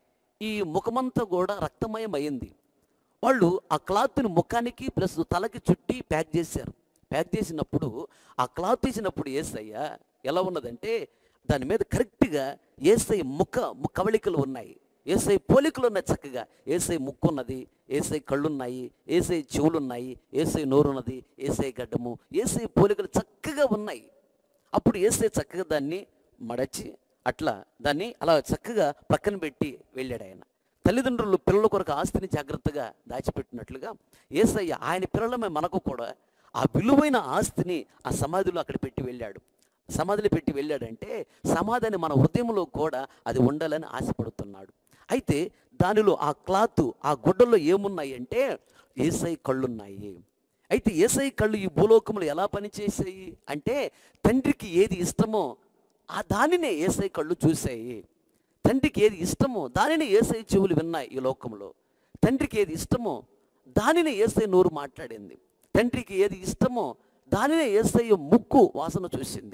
ఈ ముఖమంతా కూడా రక్తమయం అయింది వాళ్ళు ఆ క్లాత్ని ముఖానికి ప్లస్ తలకి చుట్టి ప్యాక్ చేశారు ప్యాక్ చేసినప్పుడు ఆ క్లాత్ తీసినప్పుడు ఏసయ్య ఎలా ఉన్నదంటే దాని మీద కరెక్ట్గా ఏసై ముఖ ము- కవళికలు ఉన్నాయి ఏసై పోలికలు ఉన్నాయి చక్కగా ఏసై ముక్కు ఉన్నది ఏసై కళ్ళున్నాయి ఏసై చెవులున్నాయి ఏసై నోరున్నది ఏసై గడ్డము ఏసై పోలికలు చక్కగా ఉన్నాయి అప్పుడు ఏసై చక్కగా దాన్ని మడచి అట్లా దాన్ని అలా చక్కగా ప్రక్కన పెట్టి వెళ్ళాడు ఆయన తల్లిదండ్రులు పిల్లల కొరకు ఆస్తిని జాగ్రత్తగా దాచిపెట్టినట్లుగా ఏసయ్య ఆయన పిల్లలమే మనకు కూడా ఆ విలువైన ఆస్తిని ఆ సమాధిలో అక్కడ పెట్టి వెళ్ళాడు సమాధిలో పెట్టి వెళ్ళాడంటే సమాధిని మన హృదయంలో కూడా అది ఉండాలని ఆశపడుతున్నాడు అయితే దానిలో ఆ క్లాత్ ఆ గుడ్డలో ఏమున్నాయి అంటే ఏసై కళ్ళున్నాయి అయితే ఏసై కళ్ళు ఈ భూలోకములు ఎలా పనిచేసాయి అంటే తండ్రికి ఏది ఇష్టమో ఆ దానినే ఏసై కళ్ళు చూసాయి తండ్రికి ఏది ఇష్టమో దానిని ఏసై చెవులు విన్నాయి ఈ లోకంలో తండ్రికి ఏది ఇష్టమో దానిని ఏసై నోరు మాట్లాడింది తండ్రికి ఏది ఇష్టమో దానినే ఏసై ముక్కు వాసన చూసింది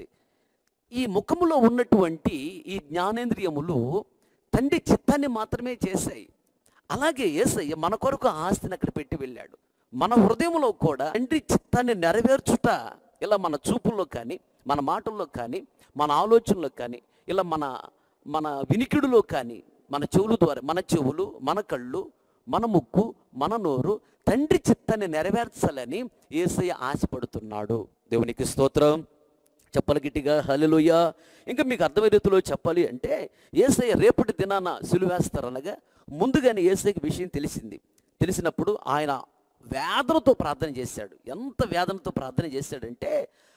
ఈ ముఖములో ఉన్నటువంటి ఈ జ్ఞానేంద్రియములు తండ్రి చిత్తాన్ని మాత్రమే చేశాయి అలాగే ఏసయ్య మన కొరకు ఆ ఆస్తిని అక్కడ పెట్టి వెళ్ళాడు మన హృదయంలో కూడా తండ్రి చిత్తాన్ని నెరవేర్చుట ఇలా మన చూపుల్లో కానీ మన మాటల్లో కానీ మన ఆలోచనలో కానీ ఇలా మన మన వినికిడిలో కానీ మన చెవుల ద్వారా మన చెవులు మన కళ్ళు మన ముక్కు మన నోరు తండ్రి చిత్తాన్ని నెరవేర్చాలని ఏసయ్య ఆశపడుతున్నాడు దేవునికి స్తోత్రం చెప్పాలి గట్టిగా హల్లెలూయ ఇంకా మీకు అర్థమయ్యే రీతిలో చెప్పాలి అంటే ఏసయ్య రేపటి దినాన సిలువేస్తారనగా ముందుగానే ఏసయ్యకి విషయం తెలిసింది తెలిసినప్పుడు ఆయన వేదనతో ప్రార్థన చేశాడు ఎంత వేదనతో ప్రార్థన చేశాడంటే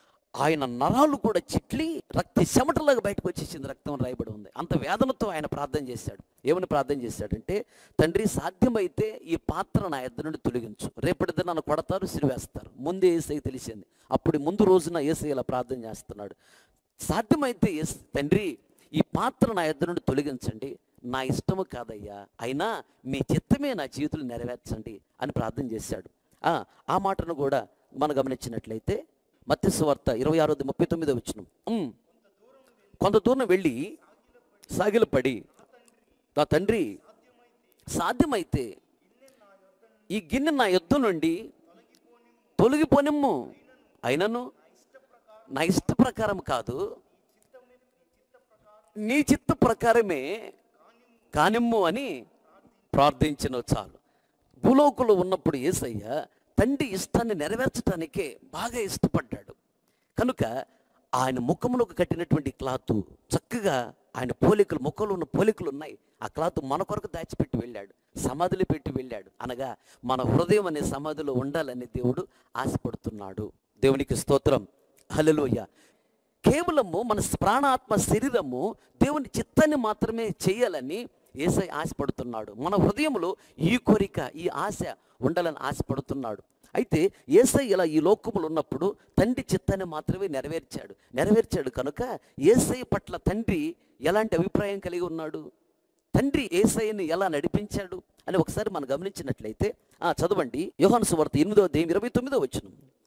ఆయన నరాలు కూడా చిట్లి రక్త చెమటలాగా బయటకు వచ్చేసింది రక్తం రాయబడి ఉంది అంత వేదనతో ఆయన ప్రార్థన చేశాడు ఏమని ప్రార్థన చేశాడంటే తండ్రి సాధ్యమైతే ఈ పాత్ర నా ఇద్దరు నుండి తొలగించు రేపటి నన్ను కొడతారు సిరివేస్తారు ముందే ఏసై తెలిసింది అప్పుడు ముందు రోజున ఏసై ఇలా ప్రార్థన చేస్తున్నాడు సాధ్యమైతే ఎస్ తండ్రి ఈ పాత్ర నా ఇద్దరు నుండి తొలగించండి నా ఇష్టము కాదయ్యా అయినా మీ చిత్తమే నా జీవితంలో నెరవేర్చండి అని ప్రార్థన చేశాడు ఆ, ఆ మాటను కూడా మనం గమనించినట్లయితే మత్స్సు వార్త ఇరవై ఆరోది ముప్పై తొమ్మిదో వచ్చిన కొంత దూరం వెళ్ళి సాగిలపడి నా తండ్రి సాధ్యమైతే ఈ గిన్నె నా యుద్ధం నుండి తొలగిపోనిమ్ము అయినను నా ఇష్ట ప్రకారం కాదు నీ చిత్త ప్రకారమే కానిమ్ము అని ప్రార్థించిన చాలు భూలోకులో ఉన్నప్పుడు ఏసయ్య తండ్రి ఇష్టాన్ని నెరవేర్చడానికే బాగా ఇష్టపడ్డాడు కనుక ఆయన ముఖములకు కట్టినటువంటి క్లాత్ చక్కగా ఆయన పోలికలు ముఖంలో ఉన్న పోలికలు ఉన్నాయి ఆ క్లాత్ మన కొరకు దాచిపెట్టి వెళ్ళాడు సమాధిలో పెట్టి వెళ్ళాడు అనగా మన హృదయం అనే సమాధిలో ఉండాలని దేవుడు ఆశపడుతున్నాడు దేవునికి స్తోత్రం హల్లెలూయా కేవలము మన ప్రాణాత్మ శరీరము దేవుని చిత్తాన్ని మాత్రమే చేయాలని ఏసై ఆశపడుతున్నాడు మన హృదయంలో ఈ కోరిక ఈ ఆశ ఉండాలని ఆశపడుతున్నాడు అయితే ఏసై ఇలా ఈ లోకములు ఉన్నప్పుడు తండ్రి చిత్తాన్ని మాత్రమే నెరవేర్చాడు నెరవేర్చాడు కనుక ఏసై పట్ల తండ్రి ఎలాంటి అభిప్రాయం కలిగి ఉన్నాడు తండ్రి ఏసైని ఎలా నడిపించాడు అని ఒకసారి మనం గమనించినట్లయితే ఆ చదవండి యోహాను సువార్త ఎనిమిదో దేవి ఇరవై తొమ్మిదో వచ్చిన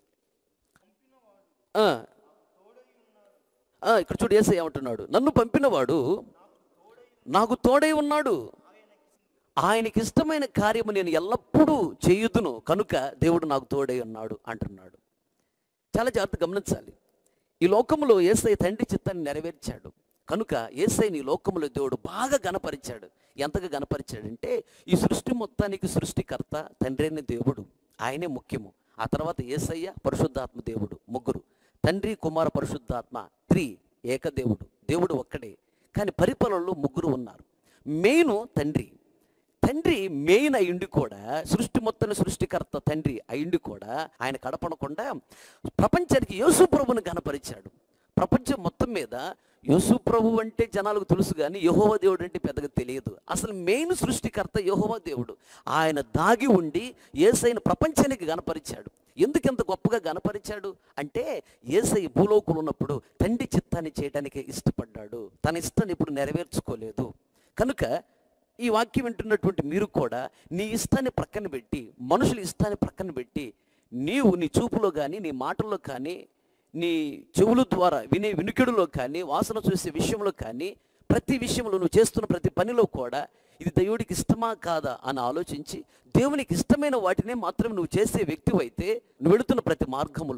ఇక్కడ చూడు ఏసై ఏమంటున్నాడు నన్ను పంపినవాడు నాకు తోడై ఉన్నాడు ఆయనకి ఇష్టమైన కార్యము నేను ఎల్లప్పుడూ చేయుదును కనుక దేవుడు నాకు తోడై ఉన్నాడు అంటున్నాడు చాలా జాగ్రత్త గమనించాలి ఈ లోకంలో ఏసై తండ్రి చిత్తాన్ని నెరవేర్చాడు కనుక ఏసైని ఈ లోకంలో దేవుడు బాగా గనపరిచాడు ఎంతగా గనపరిచాడంటే ఈ సృష్టి మొత్తానికి సృష్టికర్త తండ్రి అయిన దేవుడు ఆయనే ముఖ్యము ఆ తర్వాత ఏసయ్య పరిశుద్ధాత్మ దేవుడు ముగ్గురు తండ్రి కుమార పరిశుద్ధాత్మ త్రీ ఏకదేవుడు దేవుడు ఒక్కడే కానీ పరిపాలనలో ముగ్గురు ఉన్నారు మెయిన్ తండ్రి తండ్రి మెయిన్ అయ్యుండి కూడా సృష్టి మొత్తం సృష్టికర్త తండ్రి అయ్యుండి కూడా ఆయన కడపడకుండా ప్రపంచానికి యేసు ప్రభుని గనపరిచాడు ప్రపంచం మొత్తం మీద యేసు ప్రభు అంటే జనాలకు తెలుసు కానీ యహోవ దేవుడు అంటే పెద్దగా తెలియదు అసలు మెయిన్ సృష్టికర్త యహోవ దేవుడు ఆయన దాగి ఉండి ఏసైన ప్రపంచానికి గనపరిచాడు ఎందుకు ఎంత గొప్పగా గనపరిచాడు అంటే ఏసై భూలోకులు ఉన్నప్పుడు తండ్రి చిత్తాన్ని చేయడానికి ఇష్టపడ్డాడు తన ఇష్టాన్ని ఇప్పుడు నెరవేర్చుకోలేదు కనుక ఈ వాక్యం వింటున్నటువంటి మీరు కూడా నీ ఇష్టాన్ని ప్రక్కన పెట్టి మనుషుల ఇష్టాన్ని ప్రక్కన పెట్టి నీవు నీ చూపులో కానీ నీ మాటల్లో కానీ నీ చెవుల ద్వారా వినే వినికిడిలో కానీ వాసన చూసే విషయంలో కానీ ప్రతి విషయంలో నువ్వు చేస్తున్న ప్రతి పనిలో కూడా ఇది దేవుడికి ఇష్టమా కాదా అని ఆలోచించి దేవునికి ఇష్టమైన వాటినే మాత్రం నువ్వు చేసే వ్యక్తివైతే నువ్వు వెళుతున్న ప్రతి మార్గములో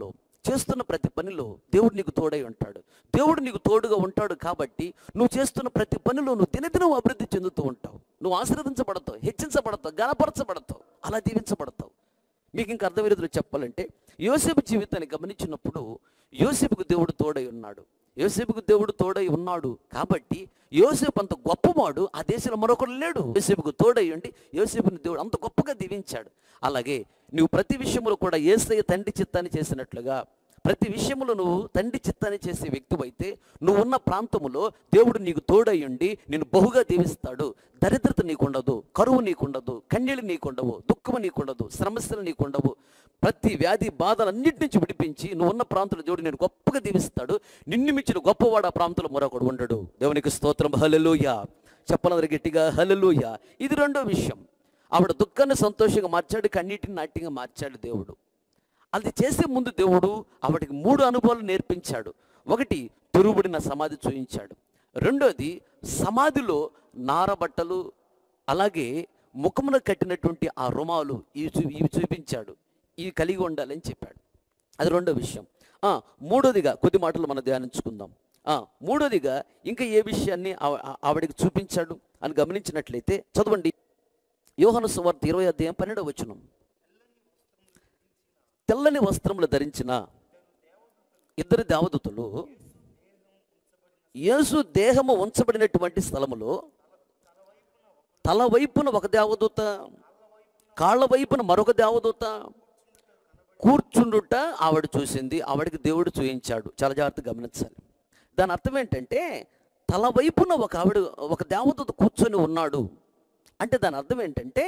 చేస్తున్న ప్రతి పనిలో దేవుడు నీకు తోడై ఉంటాడు దేవుడు నీకు తోడుగా ఉంటాడు కాబట్టి నువ్వు చేస్తున్న ప్రతి పనిలో నువ్వు దినదినం అభివృద్ధి చెందుతూ ఉంటావు నువ్వు ఆశీర్వదించబడతావు హెచ్చించబడతావు గణపరచబడతావు అలా దీవించబడతావు మీకు ఇంకా అర్థమయ్యేది చెప్పాలంటే యోసేపు జీవితాన్ని గమనించినప్పుడు యోసేపుకు దేవుడు తోడై ఉన్నాడు యోసేపుకు దేవుడు తోడై ఉన్నాడు కాబట్టి యోసేపు అంత గొప్పవాడు ఆ దేశంలో మరొకడు లేడు యోసేపుకు తోడై ఉండి యోసేపుని దేవుడు అంత గొప్పగా దీవించాడు అలాగే నువ్వు ప్రతి విషయంలో కూడా ఏసయ్య తండ్రి చిత్తాన్ని చేసినట్లుగా ప్రతి విషయంలో నువ్వు తండ్రి చిత్తాన్ని చేసే వ్యక్తివైతే నువ్వు ఉన్న ప్రాంతములో దేవుడు నీకు తోడై ఉండి నేను బహుగా దీవిస్తాడు దరిద్రత నీకుండదు కరువు నీకుండదు కన్నీళ్ళు నీకుండవు దుఃఖము నీకుండదు సమస్యలు నీకుండవు ప్రతి వ్యాధి బాధలన్నిటి నుంచి విడిపించి నువ్వు ఉన్న ప్రాంతంలో దేవుడు నేను గొప్పగా దీవిస్తాడు నిన్ను మించిన గొప్పవాడు ఆ ప్రాంతంలో మరొకడు ఉండడు దేవునికి స్తోత్రం హలలుయ చెప్పాలందరూ గట్టిగా హలలుయ ఇది రెండో విషయం ఆవిడ దుఃఖాన్ని సంతోషంగా మార్చాడు కన్నీటిని నాట్యంగా మార్చాడు దేవుడు అది చేసే ముందు దేవుడు ఆవిడకి మూడు అనుభవాలు నేర్పించాడు ఒకటి తురుబడిన సమాధి చూపించాడు రెండోది సమాధిలో నారబట్టలు అలాగే ముఖమున కట్టినటువంటి ఆ రుమాలు ఇవి చూ ఇవి చూపించాడు ఇవి కలిగి ఉండాలని చెప్పాడు అది రెండో విషయం ఆ, మూడోదిగా కొద్ది మాటలు మనం ధ్యానించుకుందాం ఆ, మూడోదిగా ఇంకా ఏ విషయాన్ని ఆవ- ఆ- ఆవిడకి చూపించాడు అని గమనించినట్లయితే చదవండి యోహను సువార్త ఇరవై అధ్యాయం పన్నెండవ వచనం తెల్లని వస్త్రములు ధరించిన ఇద్దరు దేవదూతలు యేసు దేహము ఉంచబడినటువంటి స్థలములో తల వైపున ఒక దేవదూత కాళ్ళ వైపున మరొక దేవదూత కూర్చుండుట ఆవిడ చూసింది ఆవిడకి దేవుడు చూయించాడు చాలా జాగ్రత్తగా గమనించాలి దాని అర్థం ఏంటంటే తల వైపున ఒక ఆవిడ ఒక దేవదూత కూర్చొని ఉన్నాడు అంటే దాని అర్థం ఏంటంటే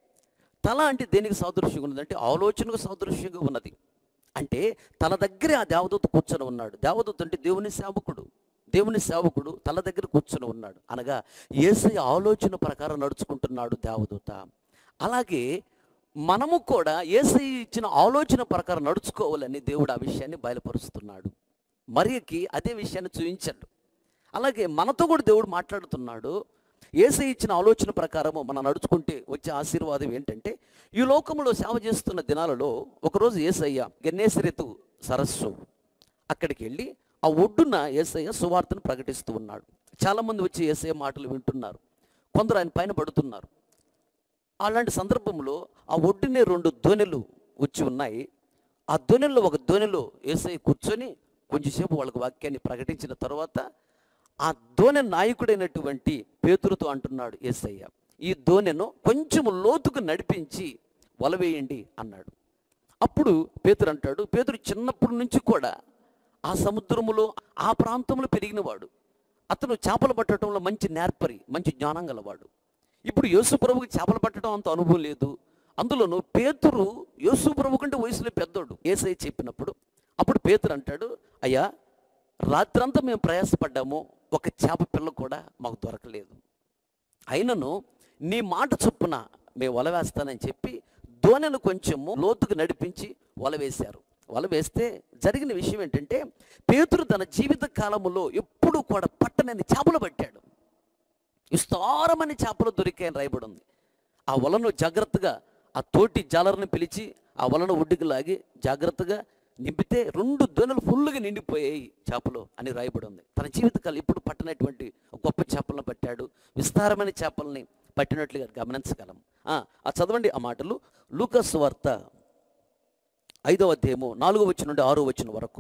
తల అంటే దేనికి సాదృశ్యంగా ఉన్నది అంటే ఆలోచనకు సాదృశ్యంగా ఉన్నది అంటే తన దగ్గరే ఆ దేవదూత కూర్చొని ఉన్నాడు దేవదూత అంటే దేవుని సేవకుడు దేవుని సేవకుడు తల దగ్గర కూర్చొని ఉన్నాడు అనగా ఏసై ఆలోచన ప్రకారం నడుచుకుంటున్నాడు దేవదూత అలాగే మనము కూడా ఏసై ఇచ్చిన ఆలోచన ప్రకారం నడుచుకోవాలని దేవుడు ఆ విషయాన్ని బయలుపరుస్తున్నాడు మరియకి అదే విషయాన్ని చూపించాడు అలాగే మనతో కూడా దేవుడు మాట్లాడుతున్నాడు ఏసై ఇచ్చిన ఆలోచన ప్రకారము మనం నడుచుకుంటే వచ్చే ఆశీర్వాదం ఏంటంటే ఈ లోకంలో సేవ చేస్తున్న దినాలలో ఒకరోజు ఏసయ్య గన్నేసరెతు సరస్సు అక్కడికి వెళ్ళి ఆ ఒడ్డున ఏసయ్య సువార్తను ప్రకటిస్తూ ఉన్నాడు చాలామంది వచ్చి ఏసయ్య మాటలు వింటున్నారు కొందరు ఆయన పైన పడుతున్నారు అలాంటి సందర్భంలో ఆ ఒడ్డునే రెండు దోణెలు వచ్చి ఉన్నాయి ఆ దోణెల్లో ఒక దోణెలో ఏసై కూర్చొని కొంచెంసేపు వాళ్ళకి వాక్యాన్ని ప్రకటించిన తర్వాత ఆ దోణె నాయకుడైనటువంటి పేతురుతో అంటున్నాడు ఏసయ్య ఈ దోణెను కొంచెం లోతుకు నడిపించి వలవేయండి అన్నాడు అప్పుడు పేతురు అంటాడు పేతురు చిన్నప్పటి నుంచి కూడా ఆ సముద్రములో ఆ ప్రాంతంలో పెరిగినవాడు అతను చేపలు పట్టడంలో మంచి నేర్పరి మంచి జ్ఞానం గలవాడు ఇప్పుడు యేసు ప్రభుకి చేపలు పట్టడం అంత అనుభవం లేదు అందులోనూ పేతురు యేసు ప్రభు కంటే వయసులో పెద్దోడు ఏసై చెప్పినప్పుడు అప్పుడు పేతురు అంటాడు అయ్యా రాత్రంతా మేము ప్రయాసపడ్డాము ఒక చేప పిల్ల కూడా మాకు దొరకలేదు అయినను నీ మాట చొప్పున మేము వల వేస్తానని చెప్పి దోణెను కొంచెము లోతుకు నడిపించి వల వేశారు వల వేస్తే జరిగిన విషయం ఏంటంటే పేతురు తన జీవిత కాలములో ఎప్పుడూ కూడా పట్టనని చేపలు పట్టాడు విస్తారమైన చేపలు దొరికాయని రాయబడి ఉంది ఆ వలను జాగ్రత్తగా ఆ తోటి జాలర్ని పిలిచి ఆ వలను ఒడ్డుకు లాగి జాగ్రత్తగా నింపితే రెండు దొనలు ఫుల్గా నిండిపోయాయి చేపలు అని రాయబడి ఉంది తన జీవితకాలం ఇప్పుడు పట్టనటువంటి ఒక గొప్ప చేపలను పట్టాడు విస్తారమైన చేపల్ని పట్టినట్లుగా గమనించగలం ఆ ఆ చదవండి ఆ మాటలు లూకస్ వార్త ఐదవ అధ్యాయము నాలుగో వచ్చిన నుండి ఆరో వచ్చిన వరకు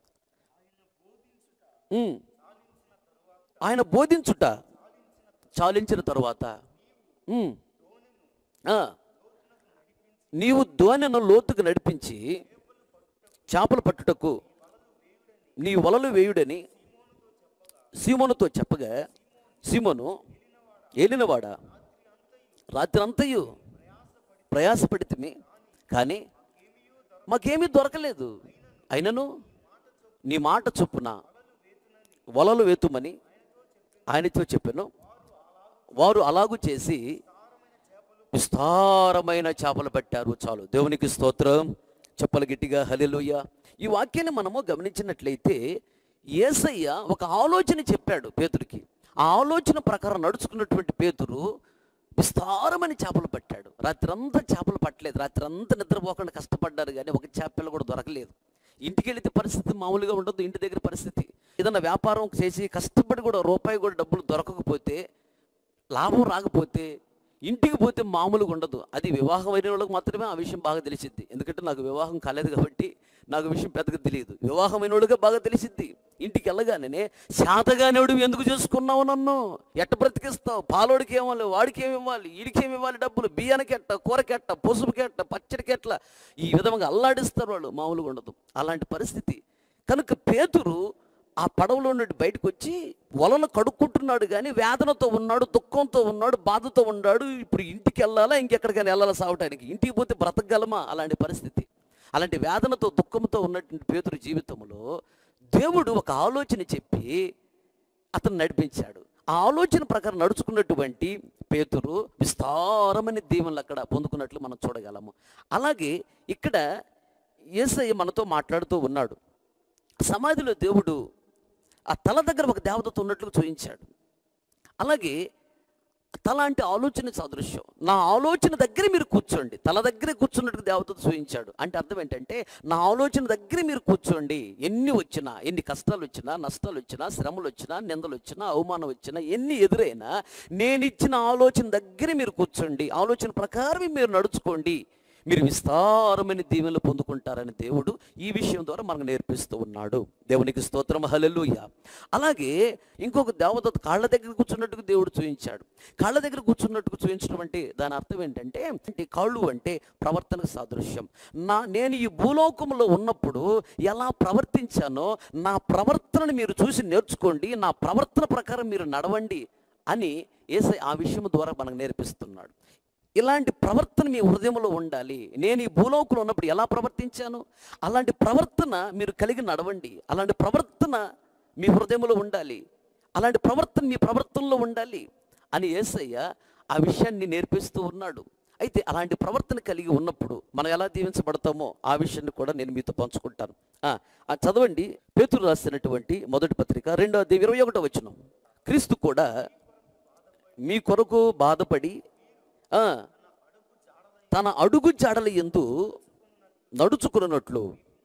ఉమ్. ఆయన బోధించుట చాలించిన తరువాత ఉమ్, ఆ, నీవు దోణెను లోతుకు నడిపించి చేపలు పట్టుటకు నీ వలలు వేయుడని సీమోనుతో చెప్పగా సీమోను ఏలినవాడా రాత్రి అంతయు ప్రయాసపడితిమి కానీ మాకేమీ దొరకలేదు అయినను నీ మాట చొప్పున వలలు వేతుమని ఆయనతో చెప్పాను వారు అలాగూ చేసి విస్తారమైన చేపలు పట్టారు చాలు దేవునికి స్తోత్రం చెప్పలు గట్టిగా హల్లెలూయా ఈ వాక్యాన్ని మనము గమనించినట్లయితే ఏసయ్య ఒక ఆలోచన చెప్పాడు పేతుడికి ఆ ఆలోచన ప్రకారం నడుచుకున్నటువంటి పేతురు విస్తారమైన చేపలు పట్టాడు రాత్రంతా చేపలు పట్టలేదు రాత్రంతా నిద్రపోకుండా కష్టపడ్డారు కానీ ఒక చేపలు కూడా దొరకలేదు ఇంటికి వెళితే పరిస్థితి మామూలుగా ఉండదు ఇంటి దగ్గర పరిస్థితి ఏదన్నా వ్యాపారం చేసి కష్టపడి కూడా రూపాయి కూడా డబ్బులు దొరకకపోతే లాభం రాకపోతే ఇంటికి పోతే మామూలుగా ఉండదు అది వివాహం అయిన వాళ్ళకి మాత్రమే ఆ విషయం బాగా తెలిసిద్ది ఎందుకంటే నాకు వివాహం కాలేదు కాబట్టి నాకు విషయం పెద్దగా తెలియదు వివాహం అయిన వాళ్ళకే బాగా తెలిసిద్ది ఇంటికి వెళ్ళగానే శాతగానేవుడు ఎందుకు చేసుకున్నావు నన్ను ఎట్ట బ్రతికిస్తావు పాలోడికి ఏమివ్వాలి వాడికి ఏమి ఇవ్వాలి వీడికి ఏమి ఇవ్వాలి డబ్బులు బియ్యానికి ఎట్ట కూరకెట్ట పసుపుకి ఎట్ట పచ్చడికి ఎట్ల ఈ విధంగా అల్లాడిస్తారు వాళ్ళు మామూలుగా ఉండదు అలాంటి పరిస్థితి కనుక పేతురు ఆ పడవలో నుండి బయటకు వచ్చి వలలు కడుక్కుంటున్నాడు కానీ వేదనతో ఉన్నాడు దుఃఖంతో ఉన్నాడు బాధతో ఉన్నాడు ఇప్పుడు ఇంటికి వెళ్ళాలా ఇంకెక్కడికైనా వెళ్ళాలా సాగటానికి ఇంటికి పోతే బ్రతకగలమా అలాంటి పరిస్థితి అలాంటి వేదనతో దుఃఖంతో ఉన్నటువంటి పేతురు జీవితంలో దేవుడు ఒక ఆలోచన చెప్పి అతను నడిపించాడు ఆ ఆలోచన ప్రకారం నడుచుకున్నటువంటి పేతురు విస్తారమైన దీవెనలు అక్కడ పొందుకున్నట్లు మనం చూడగలము అలాగే ఇక్కడ యేసయ్య మనతో మాట్లాడుతూ ఉన్నాడు సమాధిలో దేవుడు ఆ తల దగ్గర ఒక దేవతతో ఉన్నట్లు చూపించాడు అలాగే తల అంటే ఆలోచన సాదృశ్యం నా ఆలోచన దగ్గర మీరు కూర్చోండి తల దగ్గరే కూర్చున్నట్టు దేవతతో చూపించాడు అంటే అర్థం ఏంటంటే నా ఆలోచన దగ్గర మీరు కూర్చోండి ఎన్ని వచ్చినా ఎన్ని కష్టాలు వచ్చినా నష్టాలు వచ్చినా శ్రమలు వచ్చినా నిందలు వచ్చినా అవమానం వచ్చినా ఎన్ని ఎదురైనా నేను ఇచ్చిన ఆలోచన దగ్గర మీరు కూర్చోండి ఆలోచన ప్రకారం మీరు నడుచుకోండి మీరు విస్తారమైన దీవెనలు పొందుకుంటారని దేవుడు ఈ విషయం ద్వారా మనకు నేర్పిస్తూ ఉన్నాడు దేవునికి స్తోత్రం హల్లెలూయ అలాగే ఇంకొక దేవదత్త కాళ్ళ దగ్గర కూర్చున్నట్టుగా దేవుడు చూపించాడు కాళ్ళ దగ్గర కూర్చున్నట్టుగా చూపించడం అంటే దాని అర్థం ఏంటంటే అంటే కాళ్ళు అంటే ప్రవర్తనకు సాదృశ్యం నా నేను ఈ భూలోకంలో ఉన్నప్పుడు ఎలా ప్రవర్తించానో నా ప్రవర్తనని మీరు చూసి నేర్చుకోండి నా ప్రవర్తన ప్రకారం మీరు నడవండి అని ఏసై ఆ విషయం ద్వారా మనకు నేర్పిస్తున్నాడు ఇలాంటి ప్రవర్తన మీ హృదయంలో ఉండాలి నేను ఈ భూలోకంలో ఉన్నప్పుడు ఎలా ప్రవర్తించాను అలాంటి ప్రవర్తన మీరు కలిగి నడవండి అలాంటి ప్రవర్తన మీ హృదయంలో ఉండాలి అలాంటి ప్రవర్తన మీ ప్రవర్తనలో ఉండాలి అని ఏసయ్య ఆ విషయాన్ని నేర్పిస్తూ ఉన్నాడు అయితే అలాంటి ప్రవర్తన కలిగి ఉన్నప్పుడు మనం ఎలా దీవించబడతామో ఆ విషయాన్ని కూడా నేను మీతో పంచుకుంటాను ఆ, ఆ చదవండి పేతురు రాసినటువంటి మొదటి పత్రిక రెండో అధ్యాయం ఇరవై ఒకటో వచ్చిన క్రీస్తు కూడా మీ కొరకు బాధపడి ఆ, తన అడుగు జాడల ఎందు నడుచుకున్నట్లు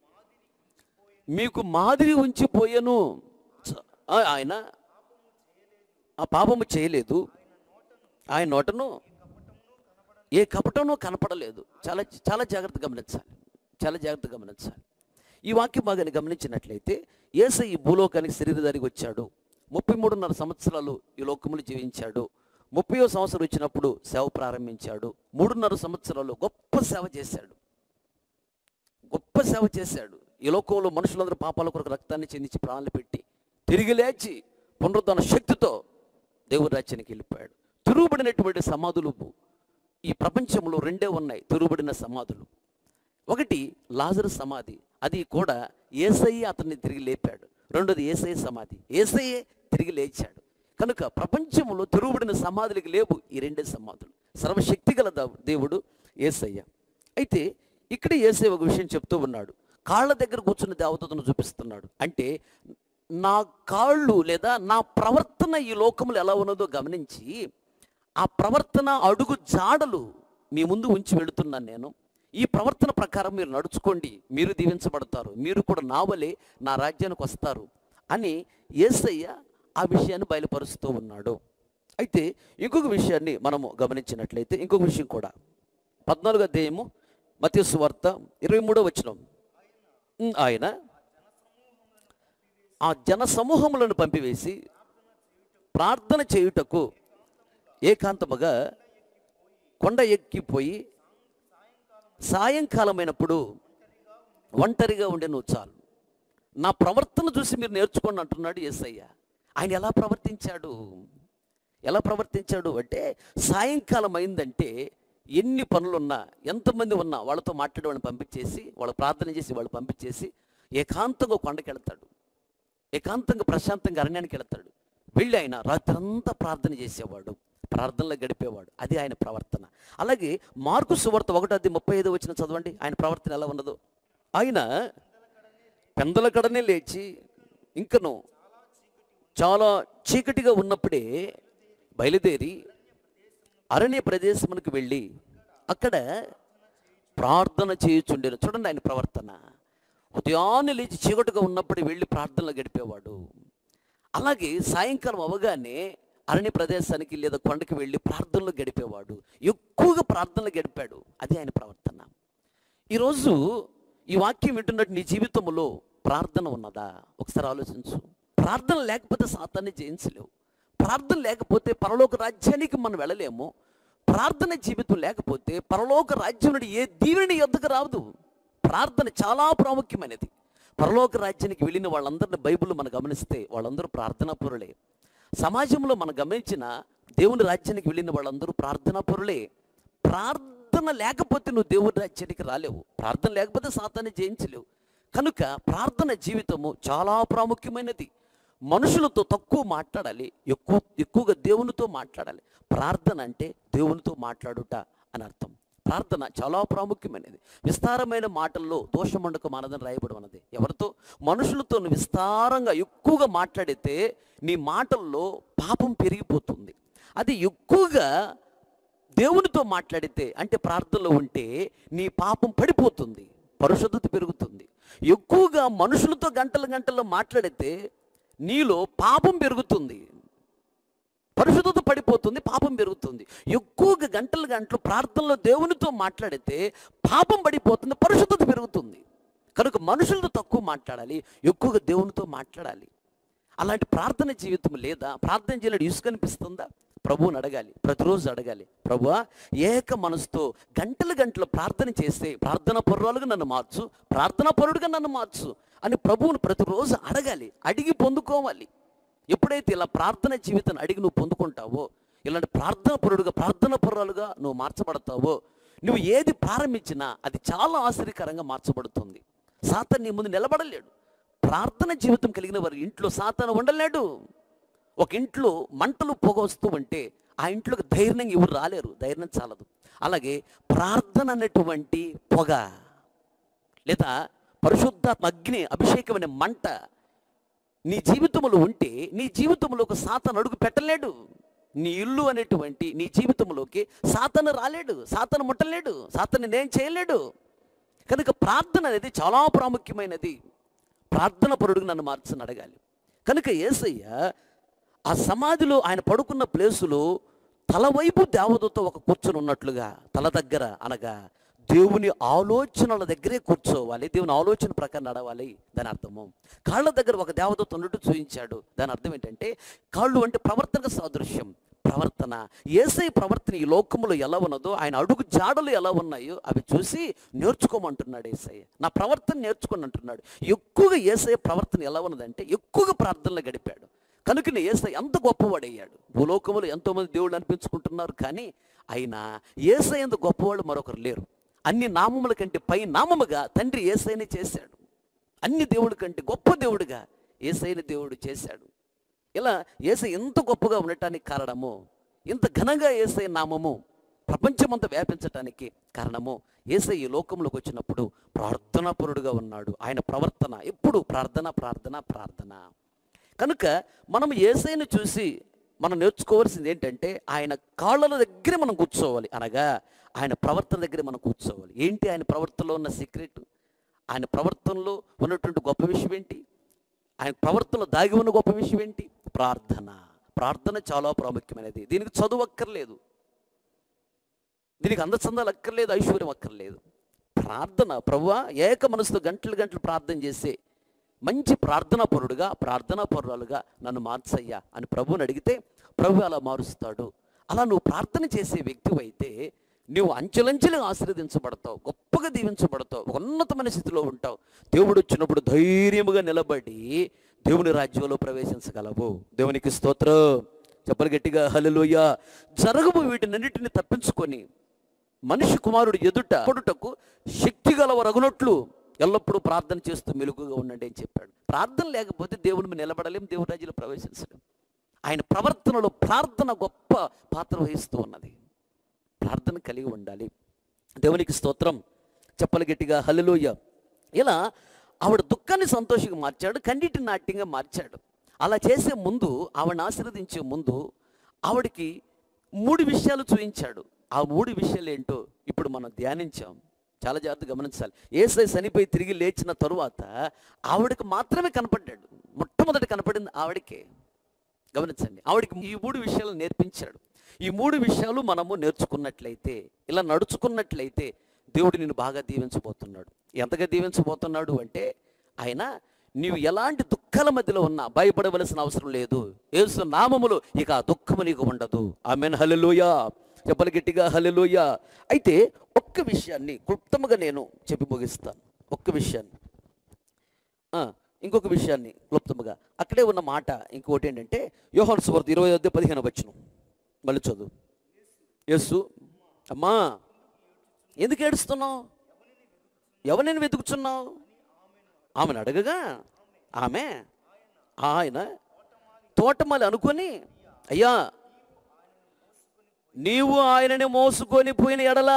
మీకు మాదిరి ఉంచిపోయెను చ- ఆ, ఆయన ఆ పాపము చేయలేదు ఆయన నోటను ఏ కపటము కనపడలేదు చాలా చాలా జాగ్రత్త గమనించాలి చాలా జాగ్రత్త గమనించాలి ఈ వాక్యం బాగానే గమనించినట్లయితే ఏసై ఈ భూలోకానికి శరీరధారికి వచ్చాడు ముప్పై మూడున్నర సంవత్సరాలు ఈ లోకములు జీవించాడు ముప్పయో సంవత్సరం వచ్చినప్పుడు సేవ ప్రారంభించాడు మూడున్నర సంవత్సరాలు గొప్ప సేవ చేశాడు గొప్ప సేవ చేశాడు ఈ లోకంలో మనుషులందరూ పాపాల కొరకు రక్తాన్ని చెందించి ప్రాణాలు పెట్టి తిరిగి లేచి పునరుద్ధరణ శక్తితో దేవుడి రాజ్యానికి వెళ్ళిపోయాడు తిరుగుబడినటువంటి సమాధులు ఈ ప్రపంచంలో రెండే ఉన్నాయి తిరుగుబడిన సమాధులు ఒకటి లాజరు సమాధి అది కూడా ఏసయ్య అతన్ని తిరిగి లేపాడు రెండోది ఏసయ్య సమాధి ఏసయ్యే తిరిగి లేచాడు కనుక ప్రపంచంలో తిరుగుబడిన సమాధులకి లేవు ఈ రెండే సమాధులు సర్వశక్తి గల దా- దేవుడు ఏసయ్య అయితే ఇక్కడ ఏసయ్య ఒక విషయం చెప్తూ ఉన్నాడు కాళ్ళ దగ్గర కూర్చున్న దేవతను చూపిస్తున్నాడు అంటే నా కాళ్ళు లేదా నా ప్రవర్తన ఈ లోకంలో ఎలా ఉన్నదో గమనించి ఆ ప్రవర్తన అడుగు జాడలు మీ ముందు ఉంచి వెళుతున్నాను నేను ఈ ప్రవర్తన ప్రకారం మీరు నడుచుకోండి మీరు దీవించబడతారు మీరు కూడా నా వలె నా రాజ్యానికి వస్తారు అని యేసయ్య ఆ విషయాన్ని బయలుపరుస్తూ ఉన్నాడు అయితే ఇంకొక విషయాన్ని మనము గమనించినట్లయితే ఇంకొక విషయం కూడా పద్నాలుగు అధ్యాయము మత్స్సు వార్త ఇరవై మూడో వచ్చిన ఆయన ఆ జన సమూహములను పంపివేసి ప్రార్థన చేయుటకు ఏకాంతముగా కొండ ఎక్కిపోయి సాయంకాలమైనప్పుడు ఒంటరిగా ఉండే నువ్వు చాలు నా ప్రవర్తన చూసి మీరు నేర్చుకోండి అంటున్నాడు యేసయ్య ఆయన ఎలా ప్రవర్తించాడు ఎలా ప్రవర్తించాడు అంటే సాయంకాలం అయిందంటే ఎన్ని పనులున్నా ఎంతమంది ఉన్నా వాళ్ళతో మాట్లాడే వాళ్ళని పంపించేసి వాళ్ళు ప్రార్థన చేసి వాళ్ళు పంపించేసి ఏకాంతంగా కొండకి వెళ్తాడు ఏకాంతంగా ప్రశాంతంగా అరణ్యానికి వెళ్తాడు వెళ్ళి ఆయన రాత్రంతా ప్రార్థన చేసేవాడు ప్రార్థనలో గడిపేవాడు అది ఆయన ప్రవర్తన అలాగే మార్కు సువార్త ఒకటో అది ముప్పై ఐదు వచ్చిన చదవండి ఆయన ప్రవర్తన ఎలా ఉన్నదో ఆయన పెందల కడనే లేచి ఇంకను చాలా చీకటిగా ఉన్నప్పుడే బయలుదేరి అరణ్య ప్రదేశమునకు వెళ్ళి అక్కడ ప్రార్థన చేయుచుండేను చూడండి ఆయన ప్రవర్తన ఉదయాన్నే లేచి చీకటిగా ఉన్నప్పుడు వెళ్ళి ప్రార్థనలు గడిపేవాడు అలాగే సాయంకాలం అవగానే అరణ్య ప్రదేశానికి లేదా కొండకి వెళ్ళి ప్రార్థనలు గడిపేవాడు ఎక్కువగా ప్రార్థనలు గడిపాడు అది ఆయన ప్రవర్తన ఈరోజు ఈ వాక్యం వింటున్నట్టు నీ జీవితంలో ప్రార్థన ఉన్నదా ఒకసారి ఆలోచించు ప్రార్థన లేకపోతే సాతాన్ని జయించలేవు ప్రార్థన లేకపోతే పరలోక రాజ్యానికి మనం వెళ్ళలేము ప్రార్థన జీవితం లేకపోతే పరలోక రాజ్యం నుండి ఏ దీవెని ఎద్దకు రాదు ప్రార్థన చాలా ప్రాముఖ్యమైనది పరలోక రాజ్యానికి వెళ్ళిన వాళ్ళందరిని బైబిల్ మనం గమనిస్తే వాళ్ళందరూ ప్రార్థనా పరులే సమాజంలో మనం గమనించిన దేవుని రాజ్యానికి వెళ్ళిన వాళ్ళందరూ ప్రార్థనా పరులే ప్రార్థన లేకపోతే నువ్వు దేవుని రాజ్యానికి రాలేవు ప్రార్థన లేకపోతే సాతాన్ని జయించలేవు కనుక ప్రార్థన జీవితము చాలా ప్రాముఖ్యమైనది మనుషులతో తక్కువ మాట్లాడాలి ఎక్కువ ఎక్కువగా దేవునితో మాట్లాడాలి ప్రార్థన అంటే దేవునితో మాట్లాడుట అని అర్థం ప్రార్థన చాలా ప్రాముఖ్యమైనది విస్తారమైన మాటల్లో దోషమండక మానదని రాయబడి ఉన్నది ఎవరితో మనుషులతో నువ్వు విస్తారంగా ఎక్కువగా మాట్లాడితే నీ మాటల్లో పాపం పెరిగిపోతుంది అది ఎక్కువగా దేవునితో మాట్లాడితే అంటే ప్రార్థనలో ఉంటే నీ పాపం పడిపోతుంది పరిశుద్ధత పెరుగుతుంది ఎక్కువగా మనుషులతో గంటల గంటల్లో మాట్లాడితే నీలో పాపం పెరుగుతుంది పరిశుద్ధత పడిపోతుంది పాపం పెరుగుతుంది ఎక్కువగా గంటలు గంటలు ప్రార్థనలో దేవునితో మాట్లాడితే పాపం పడిపోతుంది పరిశుద్ధత పెరుగుతుంది కనుక మనుషులతో తక్కువ మాట్లాడాలి ఎక్కువగా దేవునితో మాట్లాడాలి అలాంటి ప్రార్థన జీవితం లేదా ప్రార్థన చేయలేడు ఇసుకనిపిస్తుందా ప్రభువుని అడగాలి ప్రతిరోజు అడగాలి ప్రభువా ఏక మనసుతో గంటలు గంటలు ప్రార్థన చేస్తే ప్రార్థన పరురాలుగా నన్ను మార్చు ప్రార్థనా పరుడుగా నన్ను మార్చు అని ప్రభువుని ప్రతిరోజు అడగాలి అడిగి పొందుకోవాలి ఎప్పుడైతే ఇలా ప్రార్థన జీవితాన్ని అడిగి నువ్వు పొందుకుంటావో ఇలాంటి ప్రార్థన పరుడుగా ప్రార్థన పరురాలుగా నువ్వు మార్చబడతావో నువ్వు ఏది ప్రారంభించినా అది చాలా ఆశ్చర్యకరంగా మార్చబడుతుంది సాతాన్ నీ ముందు నిలబడలేడు ప్రార్థన జీవితం కలిగిన వారి ఇంట్లో సాతాను ఉండలేడు ఒక ఇంట్లో మంటలు పొగ వస్తూ ఉంటే ఆ ఇంట్లోకి ధైర్యంగా ఎవరు రాలేరు ధైర్యం చాలదు అలాగే ప్రార్థన అనేటువంటి పొగ లేదా పరిశుద్ధాత్మ అగ్ని అభిషేకమైన మంట నీ జీవితంలో ఉంటే నీ జీవితంలో ఒక సాతాను అడుగు పెట్టలేడు నీ ఇల్లు అనేటువంటి నీ జీవితంలోకి సాతాను రాలేడు సాతాను ముట్టలేడు సాతాను నేను చేయలేడు కనుక ప్రార్థన అనేది చాలా ప్రాముఖ్యమైనది ప్రార్థన పరుడుగా నన్ను మార్చని అడగాలి కనుక ఏసయ్య ఆ సమాధిలో ఆయన పడుకున్న ప్లేసులో తలవైపు దేవతతో ఒక కూర్చొని ఉన్నట్లుగా తల దగ్గర అనగా దేవుని ఆలోచనల దగ్గరే కూర్చోవాలి దేవుని ఆలోచన ప్రకారం నడవాలి దాని అర్థము కాళ్ళ దగ్గర ఒక దేవదూత ఉన్నట్టు చూపించాడు దాని అర్థం ఏంటంటే కాళ్ళు అంటే ప్రవర్తన సాదృశ్యం ప్రవర్తన ఏసై ప్రవర్తన ఈ లోకంలో ఎలా ఉన్నదో ఆయన అడుగు జాడలు ఎలా ఉన్నాయో అవి చూసి నేర్చుకోమంటున్నాడు ఏసయ్య నా ప్రవర్తన నేర్చుకోని అంటున్నాడు ఎక్కువగా ఏసయ్య ప్రవర్తన ఎలా ఉన్నదంటే ఎక్కువగా ప్రార్థనలు గడిపాడు కనుకనే ఏసై ఎంత గొప్పవాడయ్యాడు భూలోకములో ఎంతోమంది దేవుళ్ళు అనిపించుకుంటున్నారు కానీ అయినా ఏసై ఎంత గొప్పవాడు మరొకరు లేరు అన్ని నామముల కంటే పై నామముగా తండ్రి ఏసైని చేశాడు అన్ని దేవుడి కంటే గొప్ప దేవుడిగా ఏసైన దేవుడు చేశాడు ఇలా ఏసై ఎంత గొప్పగా ఉండటానికి కారణము ఇంత ఘనంగా ఏసై నామము ప్రపంచమంతా వ్యాపించటానికి కారణము ఏసై ఈ లోకంలోకి వచ్చినప్పుడు ప్రార్థనాపరుడుగా ఉన్నాడు ఆయన ప్రవర్తన ఎప్పుడు ప్రార్థన ప్రార్థన ప్రార్థన కనుక మనం ఏసైని చూసి మనం నేర్చుకోవాల్సింది ఏంటంటే ఆయన కాళ్ళల దగ్గరే మనం కూర్చోవాలి అనగా ఆయన ప్రవర్తన దగ్గరే మనం కూర్చోవాలి ఏంటి ఆయన ప్రవర్తనలో ఉన్న సీక్రెట్ ఆయన ప్రవర్తనలో ఉన్నటువంటి గొప్ప విషయం ఏంటి ఆయన ప్రవర్తనలో దాగి ఉన్న గొప్ప విషయం ఏంటి ప్రార్థన ప్రార్థన చాలా ప్రాముఖ్యమైనది దీనికి చదువు అక్కర్లేదు దీనికి అందచందాలు అక్కర్లేదు ఐశ్వర్యం అక్కర్లేదు ప్రార్థన ప్రభువా ఏక మనసుతో గంటలు గంటలు ప్రార్థన చేసే మంచి ప్రార్థనా పరుడుగా ప్రార్థనా పరురాలుగా నన్ను మార్చయ్యా అని ప్రభువుని అడిగితే ప్రభు అలా మారుస్తాడు అలా నువ్వు ప్రార్థన చేసే వ్యక్తి అయితే నువ్వు అంచెలంచెలుగా ఆశీర్వదించబడతావు గొప్పగా దీవించబడతావు ఒక ఉన్నతమైన స్థితిలో ఉంటావు దేవుడు వచ్చినప్పుడు ధైర్యముగా నిలబడి దేవుని రాజ్యంలో ప్రవేశించగలవు దేవునికి స్తోత్రం చెప్పలు గట్టిగా హలలోయ జరగబో వీటినన్నిటిని తప్పించుకొని మనిషి కుమారుడు ఎదుట పడుటకు శక్తి గలవ రగునట్లు ఎల్లప్పుడూ ప్రార్థన చేస్తూ మెలుగుగా ఉండండి అని చెప్పాడు ప్రార్థన లేకపోతే దేవుని మీద నిలబడలేం దేవుని రాజ్యంలో ప్రవేశించలేం ఆయన ప్రవర్తనలో ప్రార్థన గొప్ప పాత్ర వహిస్తూ ఉన్నది ప్రార్థన కలిగి ఉండాలి దేవునికి స్తోత్రం చెప్పలు గట్టిగా హల్లెలూయ ఇలా ఆవిడ దుఃఖాన్ని సంతోషంగా మార్చాడు కన్నీటి నాట్యంగా మార్చాడు అలా చేసే ముందు ఆవిడని ఆశీర్వదించే ముందు ఆవిడకి మూడు విషయాలు చూపించాడు ఆ మూడు విషయాలు ఏంటో ఇప్పుడు మనం ధ్యానించాం చాలా జాగ్రత్తగా గమనించాలి ఏసై చనిపోయి తిరిగి లేచిన తరువాత ఆవిడకి మాత్రమే కనపడ్డాడు మొట్టమొదటి కనపడింది ఆవిడకే గమనించండి ఆవిడకి ఈ మూడు విషయాలు నేర్పించాడు ఈ మూడు విషయాలు మనము నేర్చుకున్నట్లయితే ఇలా నడుచుకున్నట్లయితే దేవుడు నిన్ను బాగా దీవించబోతున్నాడు ఎంతగా దీవించబోతున్నాడు అంటే ఆయన నీవు ఎలాంటి దుఃఖాల మధ్యలో ఉన్నా భయపడవలసిన అవసరం లేదు యేసు నామములు ఇక ఆ దుఃఖము నీకు ఉండదు ఆమెన్ హల్లెలూయా చెప్పలు గట్టిగా హల్లెలూయా అయితే ఒక్క విషయాన్ని క్లుప్తముగా నేను చెప్పి ముగిస్తాను ఒక్క విషయాన్ని ఆ, ఇంకొక విషయాన్ని క్లుప్తముగా అక్కడే ఉన్న మాట ఇంకోటి ఏంటంటే యోహాను సువార్త ఇరవై ఐదు పదిహేను వచ్చిన మళ్ళీ చదువు యస్సు అమ్మా ఎందుకు ఏడుస్తున్నావు ఎవరిని వెతుకుతున్నావు ఆమెను అడగగా ఆమె ఆయన తోటమల్లి అనుకొని అయ్యా నీవు ఆయనని మోసుకొని పోయిన ఎడల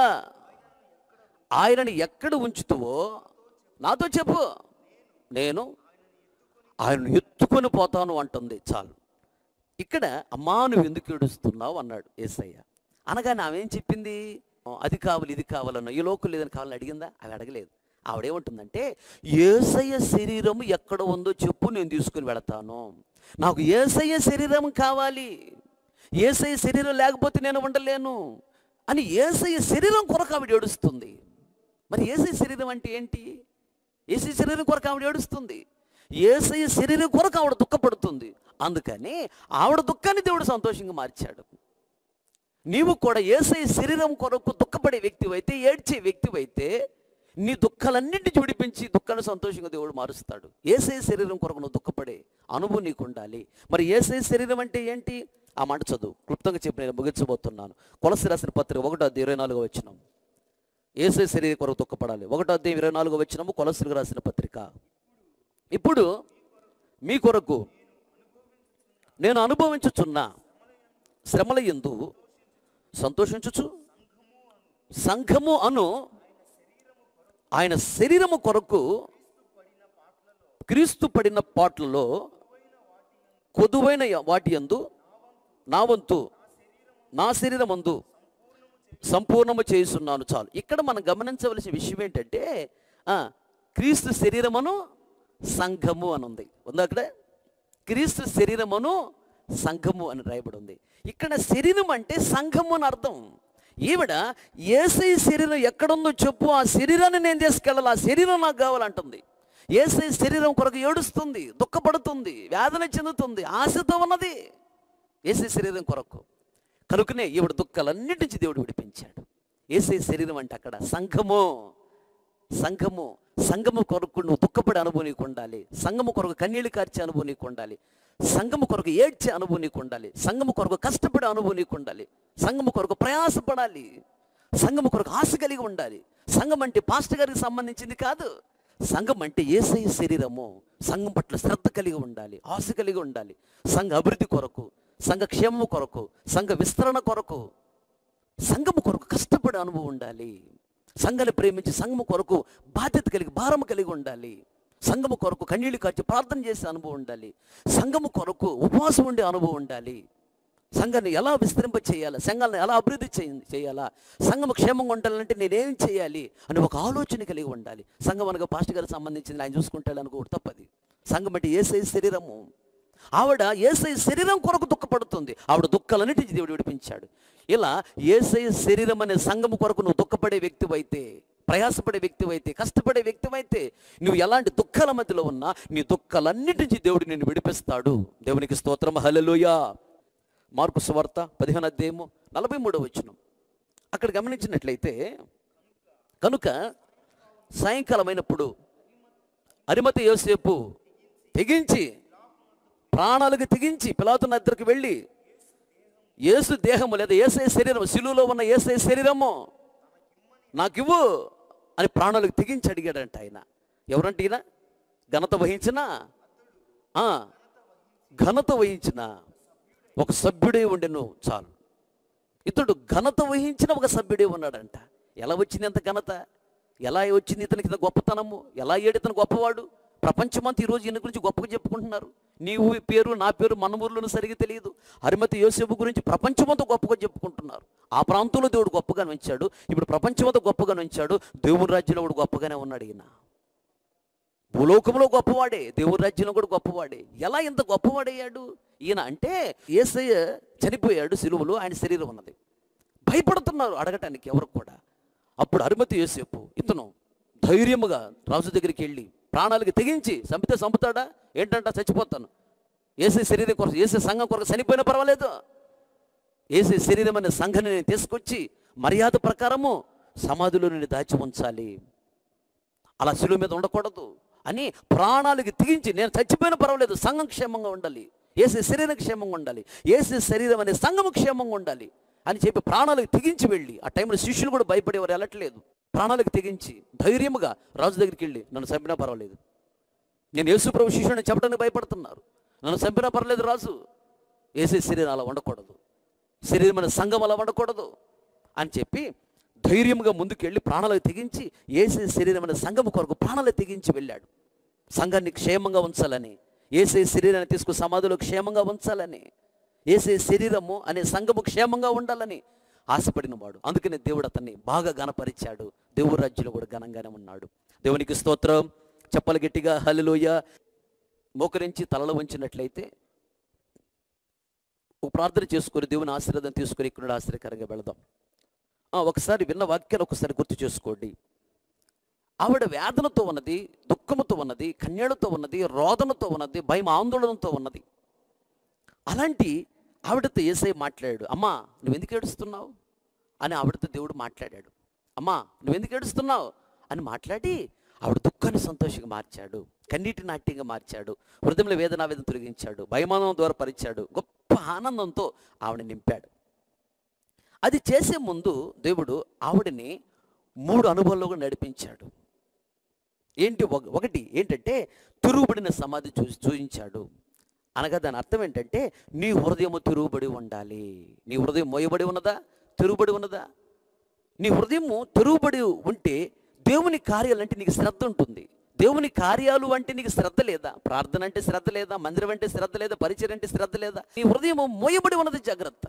ఆయనని ఎక్కడ ఉంచుతావో నాతో చెప్పు నేను ఆయనను ఎత్తుకొని పోతాను అంటుంది చాలు ఇక్కడ అమ్మా నువ్వు ఎందుకు ఏడుస్తున్నావు అన్నాడు ఏసయ్య అనగానే ఆమె ఏం చెప్పింది "ఆ, అది కావాలి ఇది కావాలన్న ఈ లోకం లేదని కావాలని అడిగిందా అవి అడగలేదు ఆవిడేమంటుందంటే ఏసయ్య శరీరం ఎక్కడ ఉందో చెప్పు నేను తీసుకుని వెళతాను నాకు ఏసయ్య శరీరం కావాలి ఏసయ్య శరీరం లేకపోతే నేను ఉండలేను అని ఏసయ్య శరీరం కొరకు ఆవిడ ఏడుస్తుంది మరి ఏసయ్య శరీరం అంటే ఏంటి ఏసీ శరీరం కొరకు ఆవిడ ఏడుస్తుంది ఏసయ్య శరీరం కొరకు ఆవిడ దుఃఖపడుతుంది అందుకని ఆవిడ దుఃఖాన్ని దేవుడు సంతోషంగా మార్చాడు నీవు కూడా ఏసై శరీరం కొరకు దుఃఖపడే వ్యక్తివైతే ఏడ్చే వ్యక్తివైతే నీ దుఃఖాలన్నింటినీ చూడిపించి దుఃఖాన్ని సంతోషంగా దేవుడు మారుస్తాడు ఏసై శరీరం కొరకు నువ్వు దుఃఖపడే అనుభవం నీకు ఉండాలి మరి ఏసై శరీరం అంటే ఏంటి ఆ మాట చదువు క్లుప్తంగా చెప్పి నేను ముగించబోతున్నాను కొలసి రాసిన పత్రిక ఒకటో అధ్యాయం ఇరవై నాలుగో వచ్చినాం ఏసై శరీరం కొరకు దుఃఖపడాలి ఒకటో అధ్యాయం ఇరవై నాలుగో వచ్చినాము కొలసిలకు రాసిన పత్రిక ఇప్పుడు మీ కొరకు నేను అనుభవించుచున్న శ్రమల ఎందు సంతోషించుచు సంఘము అను ఆయన శరీరము కొరకు క్రీస్తు పడిన పాటలలో కొదువైన వాటి యందు నా వంతు నా శరీరమందు సంపూర్ణము చేస్తున్నాను చాలు ఇక్కడ మనం గమనించవలసిన విషయం ఏంటంటే ఆ, క్రీస్తు శరీరమును సంఘము అని ఉంది ఉందా అక్కడ క్రీస్తు శరీరమును సంఘము అని రాయబడి ఉంది ఇక్కడ శరీరం అంటే సంఘము అని అర్థం ఈవిడ ఏసై శరీరం ఎక్కడుందో చెప్పు ఆ శరీరాన్ని నేను తీసుకెళ్ళాలి ఆ శరీరం నాకు కావాలంటుంది ఏసై శరీరం కొరకు ఏడుస్తుంది దుఃఖపడుతుంది వేదన చెందుతుంది ఆశతో ఉన్నది ఏసై శరీరం కొరకు కనుకనే ఈవిడ దుఃఖాలన్నిటి నుంచి దేవుడు విడిపించాడు ఏసై శరీరం అంటే అక్కడ సంఘము సంఘము సంఘము కొరకు నువ్వు దుఃఖపడే అనుభవం నీకు ఉండాలి సంఘము కొరకు కన్నీళ్లు కార్చే అనుభవం నీకు ఉండాలి సంఘము కొరకు ఏడ్చే అనుభవం నీకు ఉండాలి సంఘము కొరకు కష్టపడే అనుభవం నీకు ఉండాలి సంఘము కొరకు ప్రయాసపడాలి సంఘము కొరకు ఆశ కలిగి ఉండాలి సంఘం అంటే పాస్టర్ గారికి సంబంధించింది కాదు సంఘం అంటే ఏసై శరీరము సంఘం పట్ల శ్రద్ధ కలిగి ఉండాలి ఆశ కలిగి ఉండాలి సంఘ అభివృద్ధి కొరకు సంఘ క్షేమము కొరకు సంఘ విస్తరణ కొరకు సంఘము కొరకు కష్టపడే అనుభవం ఉండాలి సంఘాన్ని ప్రేమించి సంఘము కొరకు బాధ్యత కలిగి భారం కలిగి ఉండాలి సంఘము కొరకు కన్నీళ్లు కార్చి ప్రార్థన చేసే అనుభవం ఉండాలి సంఘము కొరకు ఉపవాసం ఉండే అనుభవం ఉండాలి సంఘాన్ని ఎలా విస్తరింప చేయాలా సంఘాలను ఎలా అభివృద్ధి చేయ- చేయాలా సంఘము క్షేమంగా ఉండాలంటే నేనేం చేయాలి అని ఒక ఆలోచన కలిగి ఉండాలి సంఘం అనగా పాస్టర్ గారికి సంబంధించింది ఆయన చూసుకుంటాడు అనుకోడు తప్పది సంఘం అంటే ఏసై శరీరము ఆవిడ ఏసై శరీరం కొరకు దుఃఖపడుతుంది ఆవిడ దుఃఖాలన్నిటి దేవుడు విడిపించాడు ఇలా ఏసై శరీరం అనే సంఘము కొరకు నువ్వు దుఃఖపడే వ్యక్తివైతే ప్రయాసపడే వ్యక్తివైతే కష్టపడే వ్యక్తివైతే నువ్వు ఎలాంటి దుఃఖాల మధ్యలో ఉన్నా నీ దుఃఖాలన్నిటి నుంచి దేవుడు నిన్ను విడిపిస్తాడు దేవునికి స్తోత్రం హల్లెలూయా మార్కు సువార్త పదిహేను అధ్యాయము నలభై మూడో వచ్చిన అక్కడ గమనించినట్లయితే కనుక సాయంకాలమైనప్పుడు అరిమతి యోసేపు తెగించి ప్రాణాలకు తెగించి పిలాతున్న దగ్గరికి వెళ్ళి యేసు దేహము లేదా ఏసే శరీరం శిలువలో ఉన్న ఏసే శరీరము నాకివ్వు అని ప్రాణాలకు తెగించి అడిగాడంట ఆయన ఎవరంటే ఈయన ఘనత వహించిన ఆ, ఘనత వహించిన ఒక సభ్యుడే ఉండెను చాలు ఇతడు ఘనత వహించిన ఒక సభ్యుడే ఉన్నాడంట ఎలా వచ్చింది అంత ఘనత ఎలా వచ్చింది ఇతనికి ఇంత గొప్పతనము ఎలా ఏడు ఇతను గొప్పవాడు ప్రపంచమంతా ఈరోజు ఈయన గురించి గొప్పగా చెప్పుకుంటున్నారు నీ ఊ- పేరు నా పేరు మన ఊర్లోనూ సరిగా తెలియదు హరిమతి యోసేపు గురించి ప్రపంచమంతా గొప్పగా చెప్పుకుంటున్నారు ఆ ప్రాంతంలో దేవుడు గొప్పగా ఉంచాడు ఇప్పుడు ప్రపంచమంతా గొప్పగా ఉంచాడు దేవుని రాజ్యంలో కూడా గొప్పగానే ఉన్నాడు ఈయన భూలోకంలో గొప్పవాడే దేవుని రాజ్యంలో కూడా గొప్పవాడే ఎలా ఇంత గొప్పవాడయ్యాడు ఈయన అంటే ఏసయ్య చనిపోయాడు సిలువలో ఆయన శరీరం ఉన్నది భయపడుతున్నారు అడగటానికి ఎవరు కూడా అప్పుడు అరుమతి యోసేపు ఇతను ధైర్యముగా రాజు దగ్గరికి వెళ్ళి ప్రాణాలకి తెగించి చంపితే చంపుతాడా ఏంటంట చచ్చిపోతాను ఏసే శరీరం కొరకు ఏసే సంఘం కొరకు చనిపోయినా పర్వాలేదు ఏసే శరీరం అనే సంఘాన్ని నేను తీసుకొచ్చి మర్యాద ప్రకారము సమాధిలో నేను దాచి ఉంచాలి అలా శిలువ మీద ఉండకూడదు అని ప్రాణాలకి తెగించి నేను చచ్చిపోయినా పర్వాలేదు సంఘం క్షేమంగా ఉండాలి ఏసే శరీరం క్షేమంగా ఉండాలి ఏసే శరీరం అనే సంఘం క్షేమంగా ఉండాలి అని చెప్పి ప్రాణాలకు తెగించి వెళ్ళి ఆ టైంలో శిష్యులు కూడా భయపడేవారు వెళ్ళట్లేదు ప్రాణాలకు తెగించి ధైర్యముగా రాజు దగ్గరికి వెళ్ళి నన్ను చంపినా పర్వాలేదు నేను యేసుప్రభు శిష్యుని చెప్పడానికి భయపడుతున్నారు నన్ను చంపినా పర్లేదు రాజు ఏసే శరీరం అలా ఉండకూడదు శరీరమైన సంఘం అలా ఉండకూడదు అని చెప్పి ధైర్యంగా ముందుకెళ్ళి ప్రాణాలకు తెగించి ఏసే శరీరమైన సంఘం కొరకు ప్రాణాలు తెగించి వెళ్ళాడు సంఘాన్ని క్షేమంగా ఉంచాలని ఏసే శరీరాన్ని తీసుకు సమాధిలో క్షేమంగా ఉంచాలని ఏసే శరీరము అనే సంఘము క్షేమంగా ఉండాలని ఆశపడిన వాడు అందుకనే దేవుడు అతన్ని బాగా గణపరిచాడు దేవుడు రాజ్యంలో కూడా ఘనంగానే ఉన్నాడు దేవునికి స్తోత్రం చెప్పలు గట్టిగా హల్లెలూయ మోకరించి తలలో వంచినట్లయితే ఒక ప్రార్థన చేసుకొని దేవుని ఆశీర్వాదం తీసుకొని ఇక్కడ ఆశ్చర్యకరంగా వెళదాం ఆ, ఒకసారి విన్న వాక్యాలు ఒకసారి గుర్తు చేసుకోండి ఆవిడ వేదనతో ఉన్నది దుఃఖముతో ఉన్నది కన్యలతో ఉన్నది రోదనతో ఉన్నది భయం ఆందోళనతో ఉన్నది అలాంటి ఆవిడతో ఏసై మాట్లాడాడు అమ్మా నువ్వు ఎందుకు ఏడుస్తున్నావు అని ఆవిడతో దేవుడు మాట్లాడాడు అమ్మా నువ్వు ఎందుకు ఏడుస్తున్నావు అని మాట్లాడి ఆవిడ దుఃఖాన్ని సంతోషంగా మార్చాడు కన్నీటి నాట్యంగా మార్చాడు హృదయంలో వేదనావేదన తొలగించాడు భయమానం ద్వారా పరిచాడు గొప్ప ఆనందంతో ఆవిడ నింపాడు అది చేసే ముందు దేవుడు ఆవిడని మూడు అనుభవాల్లో నడిపించాడు ఏంటి ఒక- ఒకటి ఏంటంటే తిరుగుబడిన సమాధి చూ చూయించాడు అనగా దాని అర్థం ఏంటంటే నీ హృదయము తిరుగుబడి ఉండాలి నీ హృదయం మోయబడి ఉన్నదా తిరుగుబడి ఉన్నదా నీ హృదయము తిరుగుబడి ఉంటే దేవుని కార్యాలంటే నీకు శ్రద్ధ ఉంటుంది దేవుని కార్యాలు అంటే నీకు శ్రద్ధ లేదా ప్రార్థన అంటే శ్రద్ధ లేదా మందిరం అంటే శ్రద్ధ లేదా పరిచయం అంటే శ్రద్ధ లేదా నీ హృదయము మోయబడి ఉన్నది జాగ్రత్త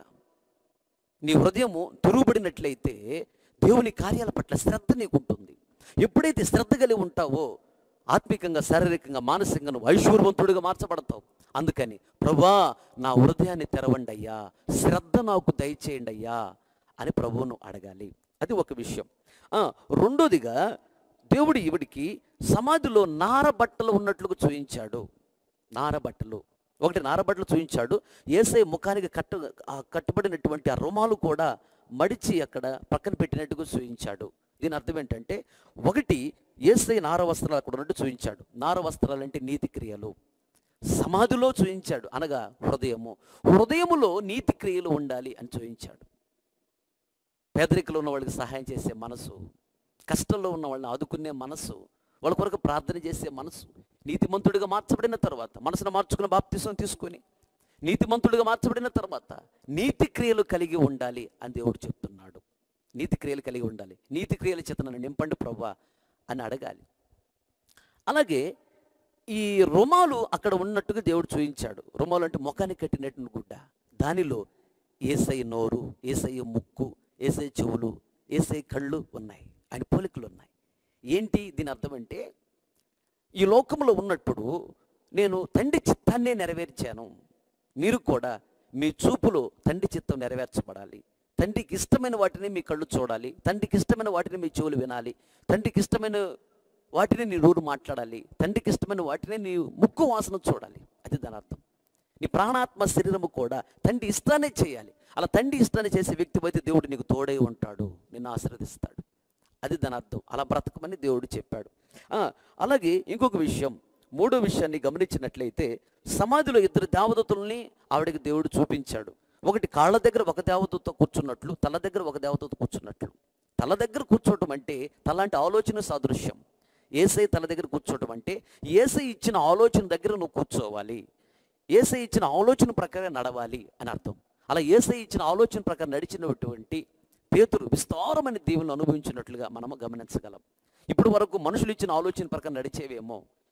నీ హృదయము తిరుగుబడినట్లయితే దేవుని కార్యాల పట్ల శ్రద్ధ నీకు ఉంటుంది ఎప్పుడైతే శ్రద్ధ కలిగి ఉంటావో ఆత్మికంగా శారీరకంగా మానసికంగా నువ్వు ఐశ్వర్యవంతుడిగా మార్చబడతావు అందుకని ప్రభా నా హృదయాన్ని తెరవండి అయ్యా శ్రద్ధ నాకు దయచేయండి అయ్యా అని ప్రభువును అడగాలి అది ఒక విషయం ఆ, రెండోదిగా దేవుడు ఈవిడికి సమాధిలో నార బట్టలు ఉన్నట్లుగా చూయించాడు నార బట్టలు ఒకటి నార బట్టలు చూయించాడు ఏసై ముఖానికి కట్టు ఆ కట్టుబడినటువంటి ఆ రుమాలు కూడా మడిచి అక్కడ పక్కన పెట్టినట్టుగా చూయించాడు దీని అర్థం ఏంటంటే ఒకటి ఏసై నార వస్త్రాలు అక్కడ ఉన్నట్టు చూయించాడు నార వస్త్రాలు అంటే నీతి క్రియలు సమాధిలో చూయించాడు అనగా హృదయము హృదయములో నీతి క్రియలు ఉండాలి అని చూయించాడు పేదరికలో ఉన్న వాళ్ళకి సహాయం చేసే మనసు కష్టంలో ఉన్న వాళ్ళని ఆదుకునే మనసు వాళ్ళ కొరకు ప్రార్థన చేసే మనసు నీతిమంతుడిగా మార్చబడిన తర్వాత మనసును మార్చుకున్న బాప్తిసం తీసుకొని నీతిమంతుడిగా మార్చబడిన తర్వాత నీతి క్రియలు కలిగి ఉండాలి అని దేవుడు చెప్తున్నాడు నీతి క్రియలు కలిగి ఉండాలి నీతి క్రియల చేత నన్ను నింపండి ప్రవ్వా అని అడగాలి అలాగే ఈ రుమాలు అక్కడ ఉన్నట్టుగా దేవుడు చూయించాడు రుమాలు అంటే ముఖానికి కట్టినట్టు గుడ్డ దానిలో ఏసై నోరు ఏసై ముక్కు ఏసై చెవులు ఏసై కళ్ళు ఉన్నాయి ఆయన పోలికలు ఉన్నాయి ఏంటి దీని అర్థం అంటే ఈ లోకంలో ఉన్నప్పుడు నేను తండ్రి చిత్తాన్నే నెరవేర్చాను మీరు కూడా మీ చూపులో తండ్రి చిత్తం నెరవేర్చబడాలి తండ్రికి ఇష్టమైన వాటిని మీ కళ్ళు చూడాలి తండ్రికి ఇష్టమైన వాటిని మీ చెవులు వినాలి తండ్రికి ఇష్టమైన వాటిని నీ నోరు మాట్లాడాలి తండ్రికి ఇష్టమైన వాటిని నీ ముక్కు వాసన చూడాలి అది దాని అర్థం నీ ప్రాణాత్మ శరీరము కూడా తండ్రి ఇష్టాన్ని చేయాలి అలా తండ్రి ఇష్టాన్ని చేసే వ్యక్తి అయితే దేవుడు నీకు తోడై ఉంటాడు నిన్ను ఆశీర్వదిస్తాడు అది దాని అర్థం అలా బ్రతకమని దేవుడు చెప్పాడు ఆ, అలాగే ఇంకొక విషయం మూడో విషయాన్ని గమనించినట్లయితే సమాధిలో ఇద్దరు దేవదతుల్ని ఆవిడకి దేవుడు చూపించాడు ఒకటి కాళ్ళ దగ్గర ఒక దేవదూత కూర్చున్నట్లు తల దగ్గర ఒక దేవదూత కూర్చున్నట్లు తల దగ్గర కూర్చోవటం అంటే తల అంటే ఆలోచన సాదృశ్యం ఏసై తల దగ్గర కూర్చోవటం అంటే ఏసై ఇచ్చిన ఆలోచన దగ్గర నువ్వు కూర్చోవాలి ఏసై ఇచ్చిన ఆలోచన ప్రకారం నడవాలి అని అర్థం అలా ఏసై ఇచ్చిన ఆలోచన ప్రకారం నడిచినటువంటి పేతురు విస్తారమైన దీవులను అనుభవించినట్లుగా మనము గమనించగలం ఇప్పుడు వరకు మనుషులు ఇచ్చిన ఆలోచన ప్రకారం నడిచేవేమో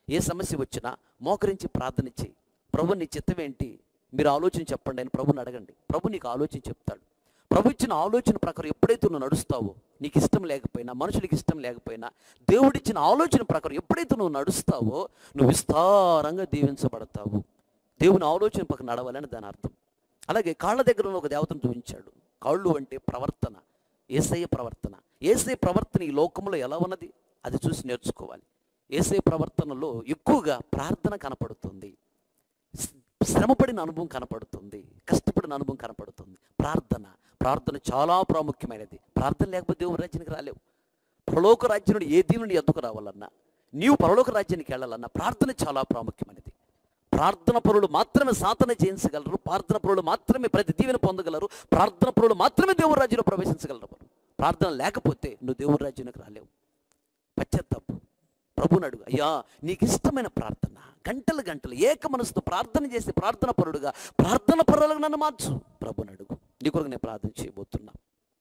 ఏ సమస్య వచ్చినా మోకరించి ప్రార్థన చేయి ప్రభు నీ చిత్తం ఏంటి మీరు ఆలోచన చెప్పండి అని ప్రభుని అడగండి ప్రభు నీకు ఆలోచన చెప్తాడు ప్రభు ఇచ్చిన ఆలోచన ప్రకారం ఎప్పుడైతే నువ్వు నడుస్తావో నీకు ఇష్టం లేకపోయినా మనుషులకి ఇష్టం లేకపోయినా దేవుడిచ్చిన ఆలోచన ప్రకారం ఎప్పుడైతే నువ్వు నడుస్తావో నువ్వు విస్తారంగా దీవించబడతావు దేవుని ఆలోచన పక్కన నడవాలని దాని అర్థం అలాగే కాళ్ళ దగ్గర ఉన్న ఒక దేవతను చూపించాడు కాళ్ళు అంటే ప్రవర్తన ఏసయ్య ప్రవర్తన ఏసై ప్రవర్తన ఈ లోకంలో ఎలా ఉన్నది అది చూసి నేర్చుకోవాలి ఏసై ప్రవర్తనలో ఎక్కువగా ప్రార్థన కనపడుతుంది శ్ర- శ్రమపడిన అనుభవం కనపడుతుంది కష్టపడిన అనుభవం కనపడుతుంది ప్రార్థన ప్రార్థన చాలా ప్రాముఖ్యమైనది ప్రార్థన లేకపోతే దేవుని రాజ్యానికి రాలేవు పరలోక రాజ్యం నుండి ఏ దేవుని ఎద్దుకు రావాలన్నా నీవు పరలోక రాజ్యానికి వెళ్ళాలన్నా ప్రార్థన చాలా ప్రాముఖ్యమైనది ప్రార్థన పరులు మాత్రమే సాధన చేయించగలరు ప్రార్థన పరులు మాత్రమే ప్రతి దీవెన పొందగలరు ప్రార్థన పరులు మాత్రమే దేవుని రాజ్యంలో ప్రవేశించగలరు ప్రార్థన లేకపోతే నువ్వు దేవుని రాజ్యానికి రాలేవు పశ్చాత్తాపు ప్రభుని అడుగు అయ్యా నీకు ఇష్టమైన ప్రార్థన గంటలు గంటలు ఏక మనసుతో ప్రార్థన చేసి ప్రార్థన పరుడుగా ప్రార్థన పరులకు నన్ను మార్చు ప్రభుని అడుగు నీ కొరకు నేను ప్రార్థన చేయబోతున్నా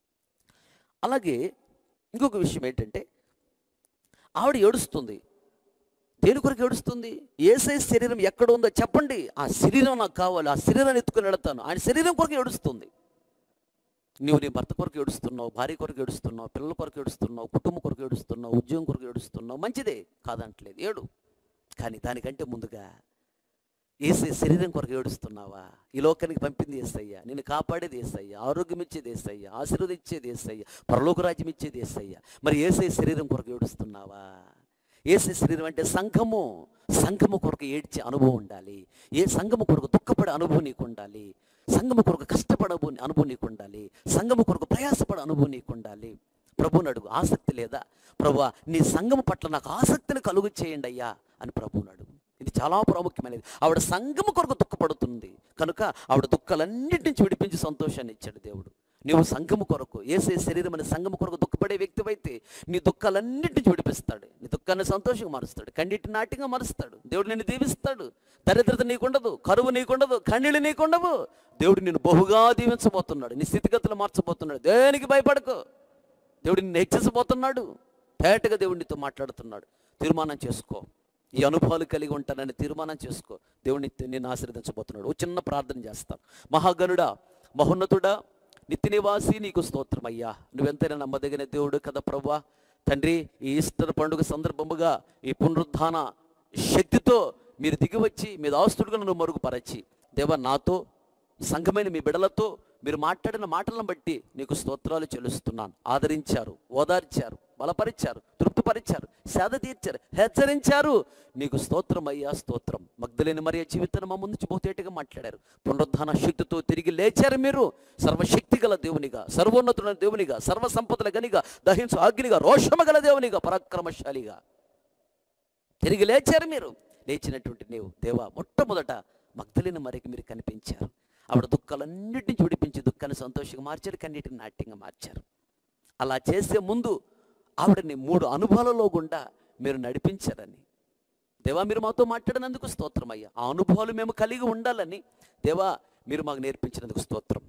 అలాగే ఇంకొక విషయం ఏంటంటే ఆవిడ ఏడుస్తుంది దేని కొరకు ఏడుస్తుంది ఏసై శరీరం ఎక్కడ ఉందో చెప్పండి ఆ శరీరం నాకు కావాలి ఆ శరీరాన్ని ఎత్తుకుని వెళతాను ఆయన శరీరం కొరకు ఏడుస్తుంది నువ్వు నీ భర్త కొరకు ఏడుస్తున్నావు భార్య కొరకు ఏడుస్తున్నావు పిల్లల కొరకు ఏడుస్తున్నావు కుటుంబం కొరకు ఏడుస్తున్నావు ఉద్యోగం కొరకు ఏడుస్తున్నావు మంచిదే కాదంటలేదు ఏడు కానీ దానికంటే ముందుగా ఏసే శరీరం కొరకు ఏడుస్తున్నావా ఈ లోకానికి పంపింది ఏసయ్య నిన్ను కాపాడేది ఏసయ్య ఆరోగ్యం ఇచ్చేది ఏసయ్య ఆశీర్వదించేది ఏసయ్య పరలోక రాజ్యం ఇచ్చేది ఏసయ్య మరి ఏసే శరీరం కొరకు ఏడుస్తున్నావా ఏసే శరీరం అంటే సంఘము సంఘము కొరకు ఏడ్చే అనుభవం ఉండాలి ఏ సంఘము కొరకు దుఃఖపడే అనుభవం నీకు ఉండాలి సంఘము కొరకు కష్టపడే అనుభవం- అనుభవం నీకు ఉండాలి సంఘము కొరకు ప్రయాసపడే అనుభవం నీకు ఉండాలి ప్రభుని అడుగు ఆసక్తి లేదా ప్రభు నీ సంఘము పట్ల నాకు ఆసక్తిని కలుగు చేయండి అయ్యా అని ప్రభుని అడుగు ఇది చాలా ప్రాముఖ్యమైనది ఆవిడ సంఘము కొరకు దుఃఖపడుతుంది కనుక ఆవిడ దుఃఖాలన్నిటి నుంచి విడిపించి సంతోషాన్ని ఇచ్చాడు దేవుడు నీవు సంఘము కొరకు ఏసే శరీరం అనే సంఘము కొరకు దుఃఖపడే వ్యక్తివైతే నీ దుఃఖాలన్నిటి నుంచి విడిపిస్తాడు నీ దుఃఖాన్ని సంతోషంగా మారుస్తాడు కండిటి నాట్యంగా మారుస్తాడు దేవుడు నిన్ను దీవిస్తాడు దరిద్రత నీకుండదు కరువు నీకుండదు కన్నీళ్ళు నీకుండవు దేవుడు నిన్ను బహుగా దీవించబోతున్నాడు నీ స్థితిగతులు మార్చబోతున్నాడు దేనికి భయపడకు దేవుడు నిన్ను హెచ్చరించబోతున్నాడు తేటగా దేవుడు నీతో మాట్లాడుతున్నాడు తీర్మానం చేసుకో ఈ అనుభవాలు కలిగి ఉంటానని తీర్మానం చేసుకో దేవుడిని నిన్ను ఆశీర్వదించబోతున్నాడు ఓ చిన్న ప్రార్థన చేస్తాను మహాగనుడా మహోన్నతుడా నిత్య నివాసి నీకు స్తోత్రం అయ్యా నువ్వెంతైనా నమ్మదగిన దేవుడు కదా ప్రభా తండ్రి ఈ ఈస్టర్ పండుగ సందర్భముగా ఈ పునరుద్ధాన శక్తితో మీరు దిగివచ్చి మీ దాస్తుడుగా నన్ను మరుగుపరచి దేవా నాతో సంఘమైన మీ బిడలతో మీరు మాట్లాడిన మాటలను బట్టి నీకు స్తోత్రాలు చెల్లిస్తున్నాను ఆదరించారు ఓదార్చారు బలపరిచారు తృప్తిపరిచారు సేద తీర్చారు హెచ్చరించారు నీకు స్తోత్రం అయ్యా స్తోత్రం మగ్ధలేని మరియ జీవితాన్ని మా ముందు బహుతేటగా మాట్లాడారు పునరుద్ధాన శక్తితో తిరిగి లేచారు మీరు సర్వశక్తి గల దేవునిగా సర్వోన్నతుడైన దేవునిగా సర్వ సంపదల గనిగా దహించు అగ్నిగా రోషమ గల దేవునిగా పరాక్రమశాలిగా తిరిగి లేచారు మీరు లేచినటువంటి నీవు దేవా మొట్టమొదట మగ్ధలేని మరికి మీరు కనిపించారు ఆవిడ దుఃఖాలన్నిటి నుంచి విడిపించి దుఃఖాన్ని సంతోషంగా మార్చారు కన్నిటిని నాట్యంగా మార్చారు అలా చేసే ముందు ఆవిడని మూడు అనుభవాలలో గుండా మీరు నడిపించారని దేవా మీరు మాతో మాట్లాడినందుకు స్తోత్రం అయ్యా ఆ అనుభవాలు మేము కలిగి ఉండాలని దేవా మీరు మాకు నేర్పించినందుకు స్తోత్రం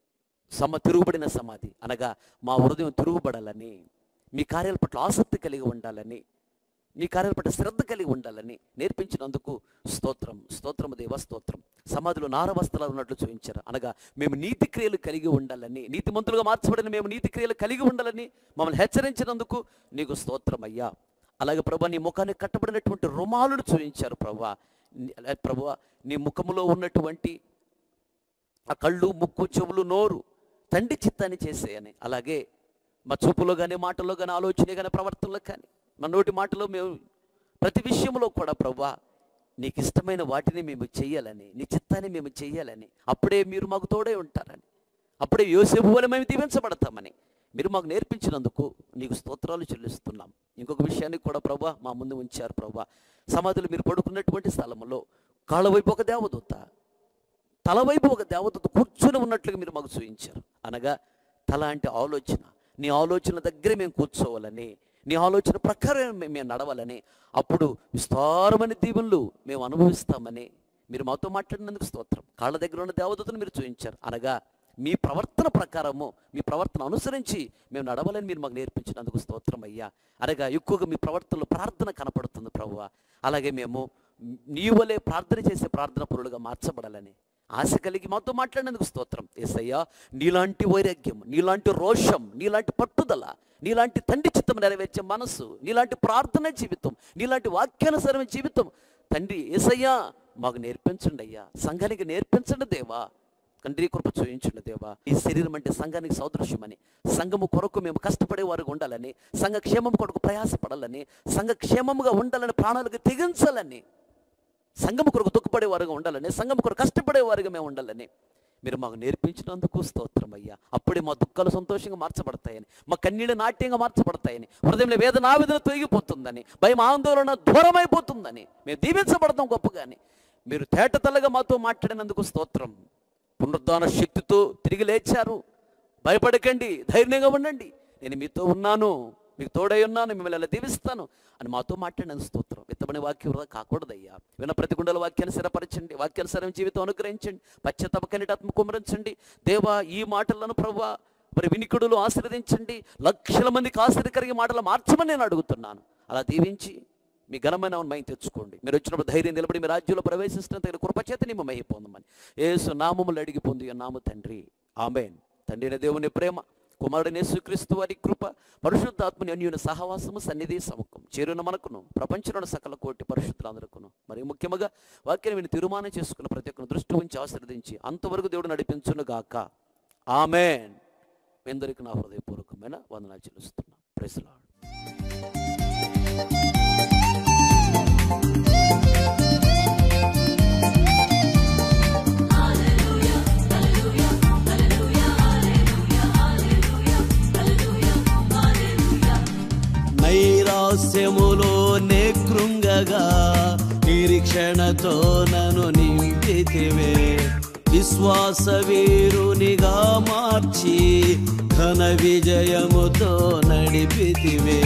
సమ తిరుగుబడిన సమాధి అనగా మా హృదయం తిరుగుబడాలని మీ కార్యాల పట్ల ఆసక్తి కలిగి ఉండాలని మీ కార్యాల పట్ల శ్రద్ధ కలిగి ఉండాలని నేర్పించినందుకు స్తోత్రం స్తోత్రము దేవ స్తోత్రం సమాధిలో నారవస్త్రాలు ఉన్నట్లు చూపించారు అనగా మేము నీతి క్రియలు కలిగి ఉండాలని నీతిమంతులుగా మార్చబడిన మేము నీతి క్రియలు కలిగి ఉండాలని మమ్మల్ని హెచ్చరించినందుకు నీకు స్తోత్రం అయ్యా అలాగే ప్రభా నీ ముఖానికి కట్టబడినటువంటి రుమాలను చూపించారు ప్రభా నీ- ప్రభా నీ ముఖములో ఉన్నటువంటి ఆ కళ్ళు ముక్కు చెవులు నోరు తండ్రి చిత్తాన్ని చేసేయని అలాగే మా చూపులో కానీ మాటల్లో కానీ ఆలోచన కానీ ప్రవర్తనలో కానీ మా నోటి మాటలో మేము ప్రతి విషయంలో కూడా ప్రభా నీకు ఇష్టమైన వాటిని మేము చెయ్యాలని నీ చిత్తాన్ని మేము చెయ్యాలని అప్పుడే మీరు మాకు తోడే ఉంటారని అప్పుడే యోసేపు వల్ల మేము దీవించబడతామని మీరు మాకు నేర్పించినందుకు నీకు స్తోత్రాలు చెల్లిస్తున్నాం ఇంకొక విషయాన్ని కూడా ప్రభా మా ముందు ఉంచారు ప్రభా సమాధులు మీరు పడుకున్నటువంటి స్థలంలో కాళ్ళ వైపు ఒక దేవదూత తల వైపు ఒక దేవతతో కూర్చొని ఉన్నట్లుగా మీరు మాకు చూపించారు అనగా తల అంటే ఆలోచన నీ ఆలోచన దగ్గర మేము కూర్చోవాలని నీ ఆలోచన ప్రకారం మే- మేము నడవాలని అప్పుడు విస్తారమైన దీవెనలు మేము అనుభవిస్తామని మీరు మాతో మాట్లాడినందుకు స్తోత్రం కాళ్ళ దగ్గర ఉన్న దేవతను మీరు చూపించారు అనగా మీ ప్రవర్తన ప్రకారము మీ ప్రవర్తన అనుసరించి మేము నడవాలని మీరు మాకు నేర్పించినందుకు స్తోత్రం అయ్యా అనగా ఎక్కువగా మీ ప్రవర్తనలో ప్రార్థన కనపడుతుంది ప్రభువ అలాగే మేము నీ వలే ప్రార్థన చేసే ప్రార్థన పరులుగా మార్చబడాలని ఆశ కలిగి మాతో మాట్లాడినందుకు స్తోత్రం ఏసయ్యా నీలాంటి వైరాగ్యం నీలాంటి రోషం నీలాంటి పట్టుదల నీలాంటి తండ్రి చిత్తం నెరవేర్చే మనసు నీలాంటి ప్రార్థన జీవితం నీలాంటి వాక్యానుసరమైన జీవితం తండ్రి ఏసయ్యా మాకు నేర్పించండి అయ్యా సంఘానికి నేర్పించండి దేవా తండ్రి కృప చూయించండి దేవా ఈ శరీరం అంటే సంఘానికి సౌదృశ్యమని సంఘము కొరకు మేము కష్టపడే వారికి ఉండాలని సంఘ క్షేమం కొరకు ప్రయాసపడాలని సంఘ క్షేమముగా ఉండాలని ప్రాణాలకు తెగించాలని సంఘము కొరకు దుఃఖపడే వారుగా ఉండాలని సంఘము కొరకు కష్టపడే వారుగా మేము ఉండాలని మీరు మాకు నేర్పించినందుకు స్తోత్రం అయ్యా అప్పుడే మా దుఃఖాలు సంతోషంగా మార్చబడతాయని మా కన్నీళ్ళు నాట్యంగా మార్చబడతాయని హృదయంలో వేదన ఆవేదన తొలగిపోతుందని భయం ఆందోళన దూరం అయిపోతుందని మేము దీవించబడతాం గొప్పగాని మీరు తేటతల్లగా మాతో మాట్లాడినందుకు స్తోత్రం పునరుద్ధాన శక్తితో తిరిగి లేచారు భయపడకండి ధైర్యంగా ఉండండి నేను మీతో ఉన్నాను మీకు తోడై ఉన్నాను మిమ్మల్ని ఎలా దీవిస్తాను అని మాతో మాట్లాడిన స్తోత్రం విత్తబడిన వాక్యం వృధా కాకూడదయ్యా విన్న ప్రతి గుండెల వాక్యాన్ని స్థిరపరచండి వాక్యానుసారం జీవితం అనుగ్రహించండి పశ్చాత్తాప కనిటాత్మ కుమరించండి దేవా ఈ మాటలను ప్రభా మరి వినికుడులు ఆశీర్వదించండి లక్షల మందికి ఆశ్చర్యకరిగే మాటలు మార్చమని నేను అడుగుతున్నాను అలా దీవించి మీ ఘనమైన మహిమ తెచ్చుకోండి మీరు వచ్చినప్పుడు ధైర్యం నిలబడి మీ రాజ్యంలో ప్రవేశిస్తున్న తగిన కృపచేత నిమ్మ మహి పొందమని ఏసు నామములు అడిగి పొంది నామ తండ్రి ఆమెన్ తండ్రిన దేవుని ప్రేమ కుమారుడిని యేసుక్రీస్తు వారి కృప పరిశుద్ధాత్మని అన్యుని సహవాసము సన్నిధి సముఖం చేరున మనకును ప్రపంచంలోని సకల కోటి పరిశుద్ధులందరకును మరి ముఖ్యంగా వాక్యాన్ని విని తీర్మానం చేసుకున్న ప్రతి ఒక్కరిని దృష్టి ఉంచి ఆశీర్వదించి అంతవరకు దేవుడు నడిపించును గాక ఆమెన్ మీ అందరికీ నా హృదయపూర్వకమైన వందనాలు చెల్లిస్తున్నాను ప్రెస్లాడు నైరాస్యములోనే కృంగగా నిరీక్షణతో నన్ను నింపితివే విశ్వాస వీరునిగా మార్చి ఘన విజయముతో నడిపితివే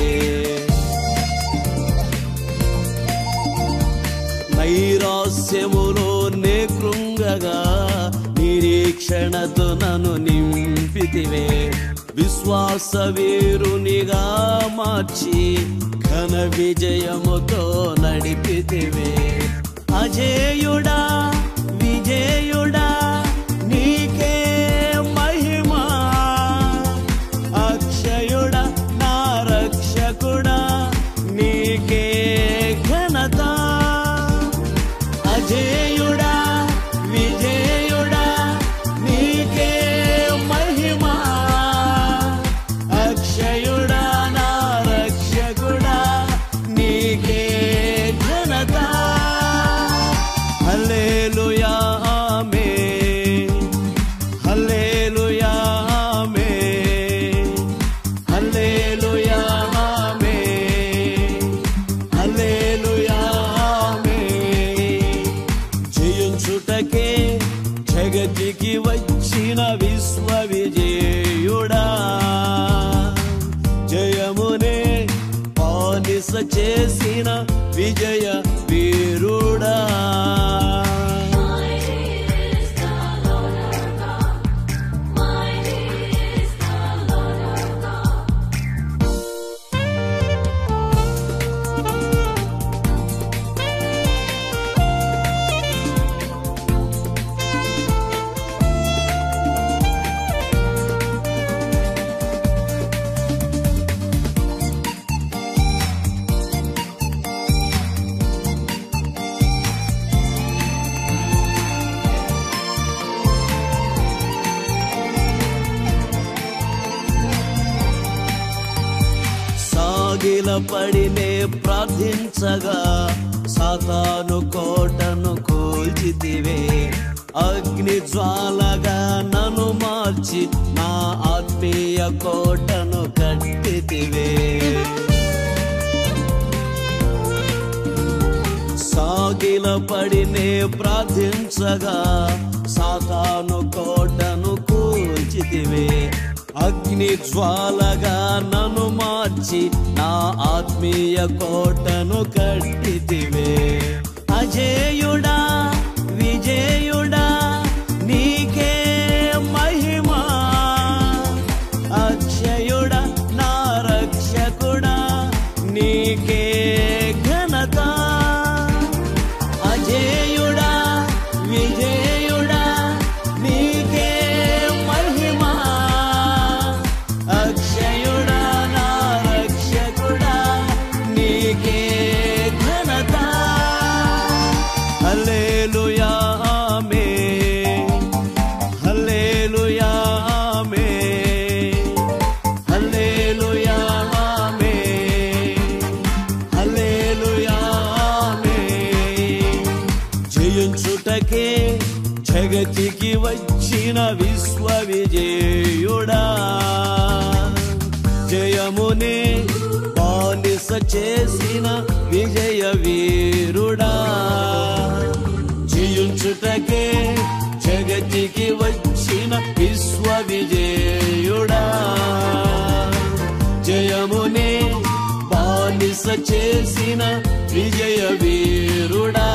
నైరాస్యములోనే కృంగగా నిరీక్షణతో నన్ను నింపితివే విశ్వాస వీరునిగా మార్చి ఘన విజయముతో నడిపితివే అజేయుడా విజయుడా నీకే మహిమా అక్షయుడా నా రక్షకుడా నీకే ఘనత అజేయుడా విజయుడా నీకే మహిమా అక్షయుడా నా రక్షకుడా నీకే ఘనత హల్లెలూయా ఆమేన్ హల్లెలూయా ఆమేన్ హల్లెలూయా ఆమేన్ హల్లెలూయా ఆమేన్ జయించుటకే జగతికి వచ్చిన విశ్వ విజయుడా జయమునే పాలిస చేసిన విజయ వీరుడా సాగిల పడినే ప్రార్థించగా సాతాను కోటను కూల్చితివే అగ్ని జ్వాలగా నన్ను మార్చి నా ఆత్మీయ కోటను కట్టితివే సాగిల పడినే ప్రార్థించగా సాతాను కోటను కూల్చితివే అగ్ని జ్వాలగా నన్ను మార్చి నా ఆత్మీయ కోటను కట్టితివే అజేయుడా విజయుడా నీకే మహిమ జగతికి వచ్చిన విశ్వ విజయుడా జయముని బానిస చేసిన విజయ వీరుడా జీవించుటకే జగతికి వచ్చిన విశ్వ విజయుడా జయముని బానిస చేసిన విజయ వీరుడా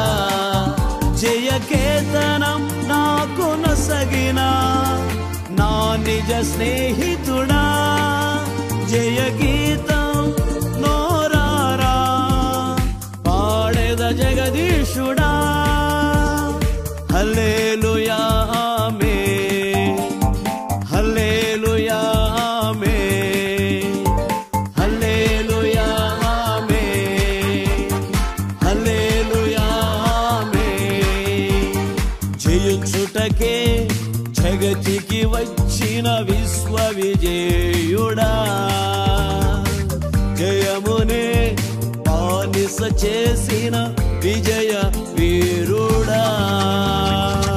జయకేతనం నాకు నొసగిన నా నిజ స్నేహితుడా జయ గీతం నోరారా పాడేద జగదీశుడా hallelujah amen hallelujah amen hallelujah amen hallelujah amen జయించుటకే జగతికి వచ్చిన విశ్వ విజయుడా జయమునే బానిస చేసిన విజయ వీరుడా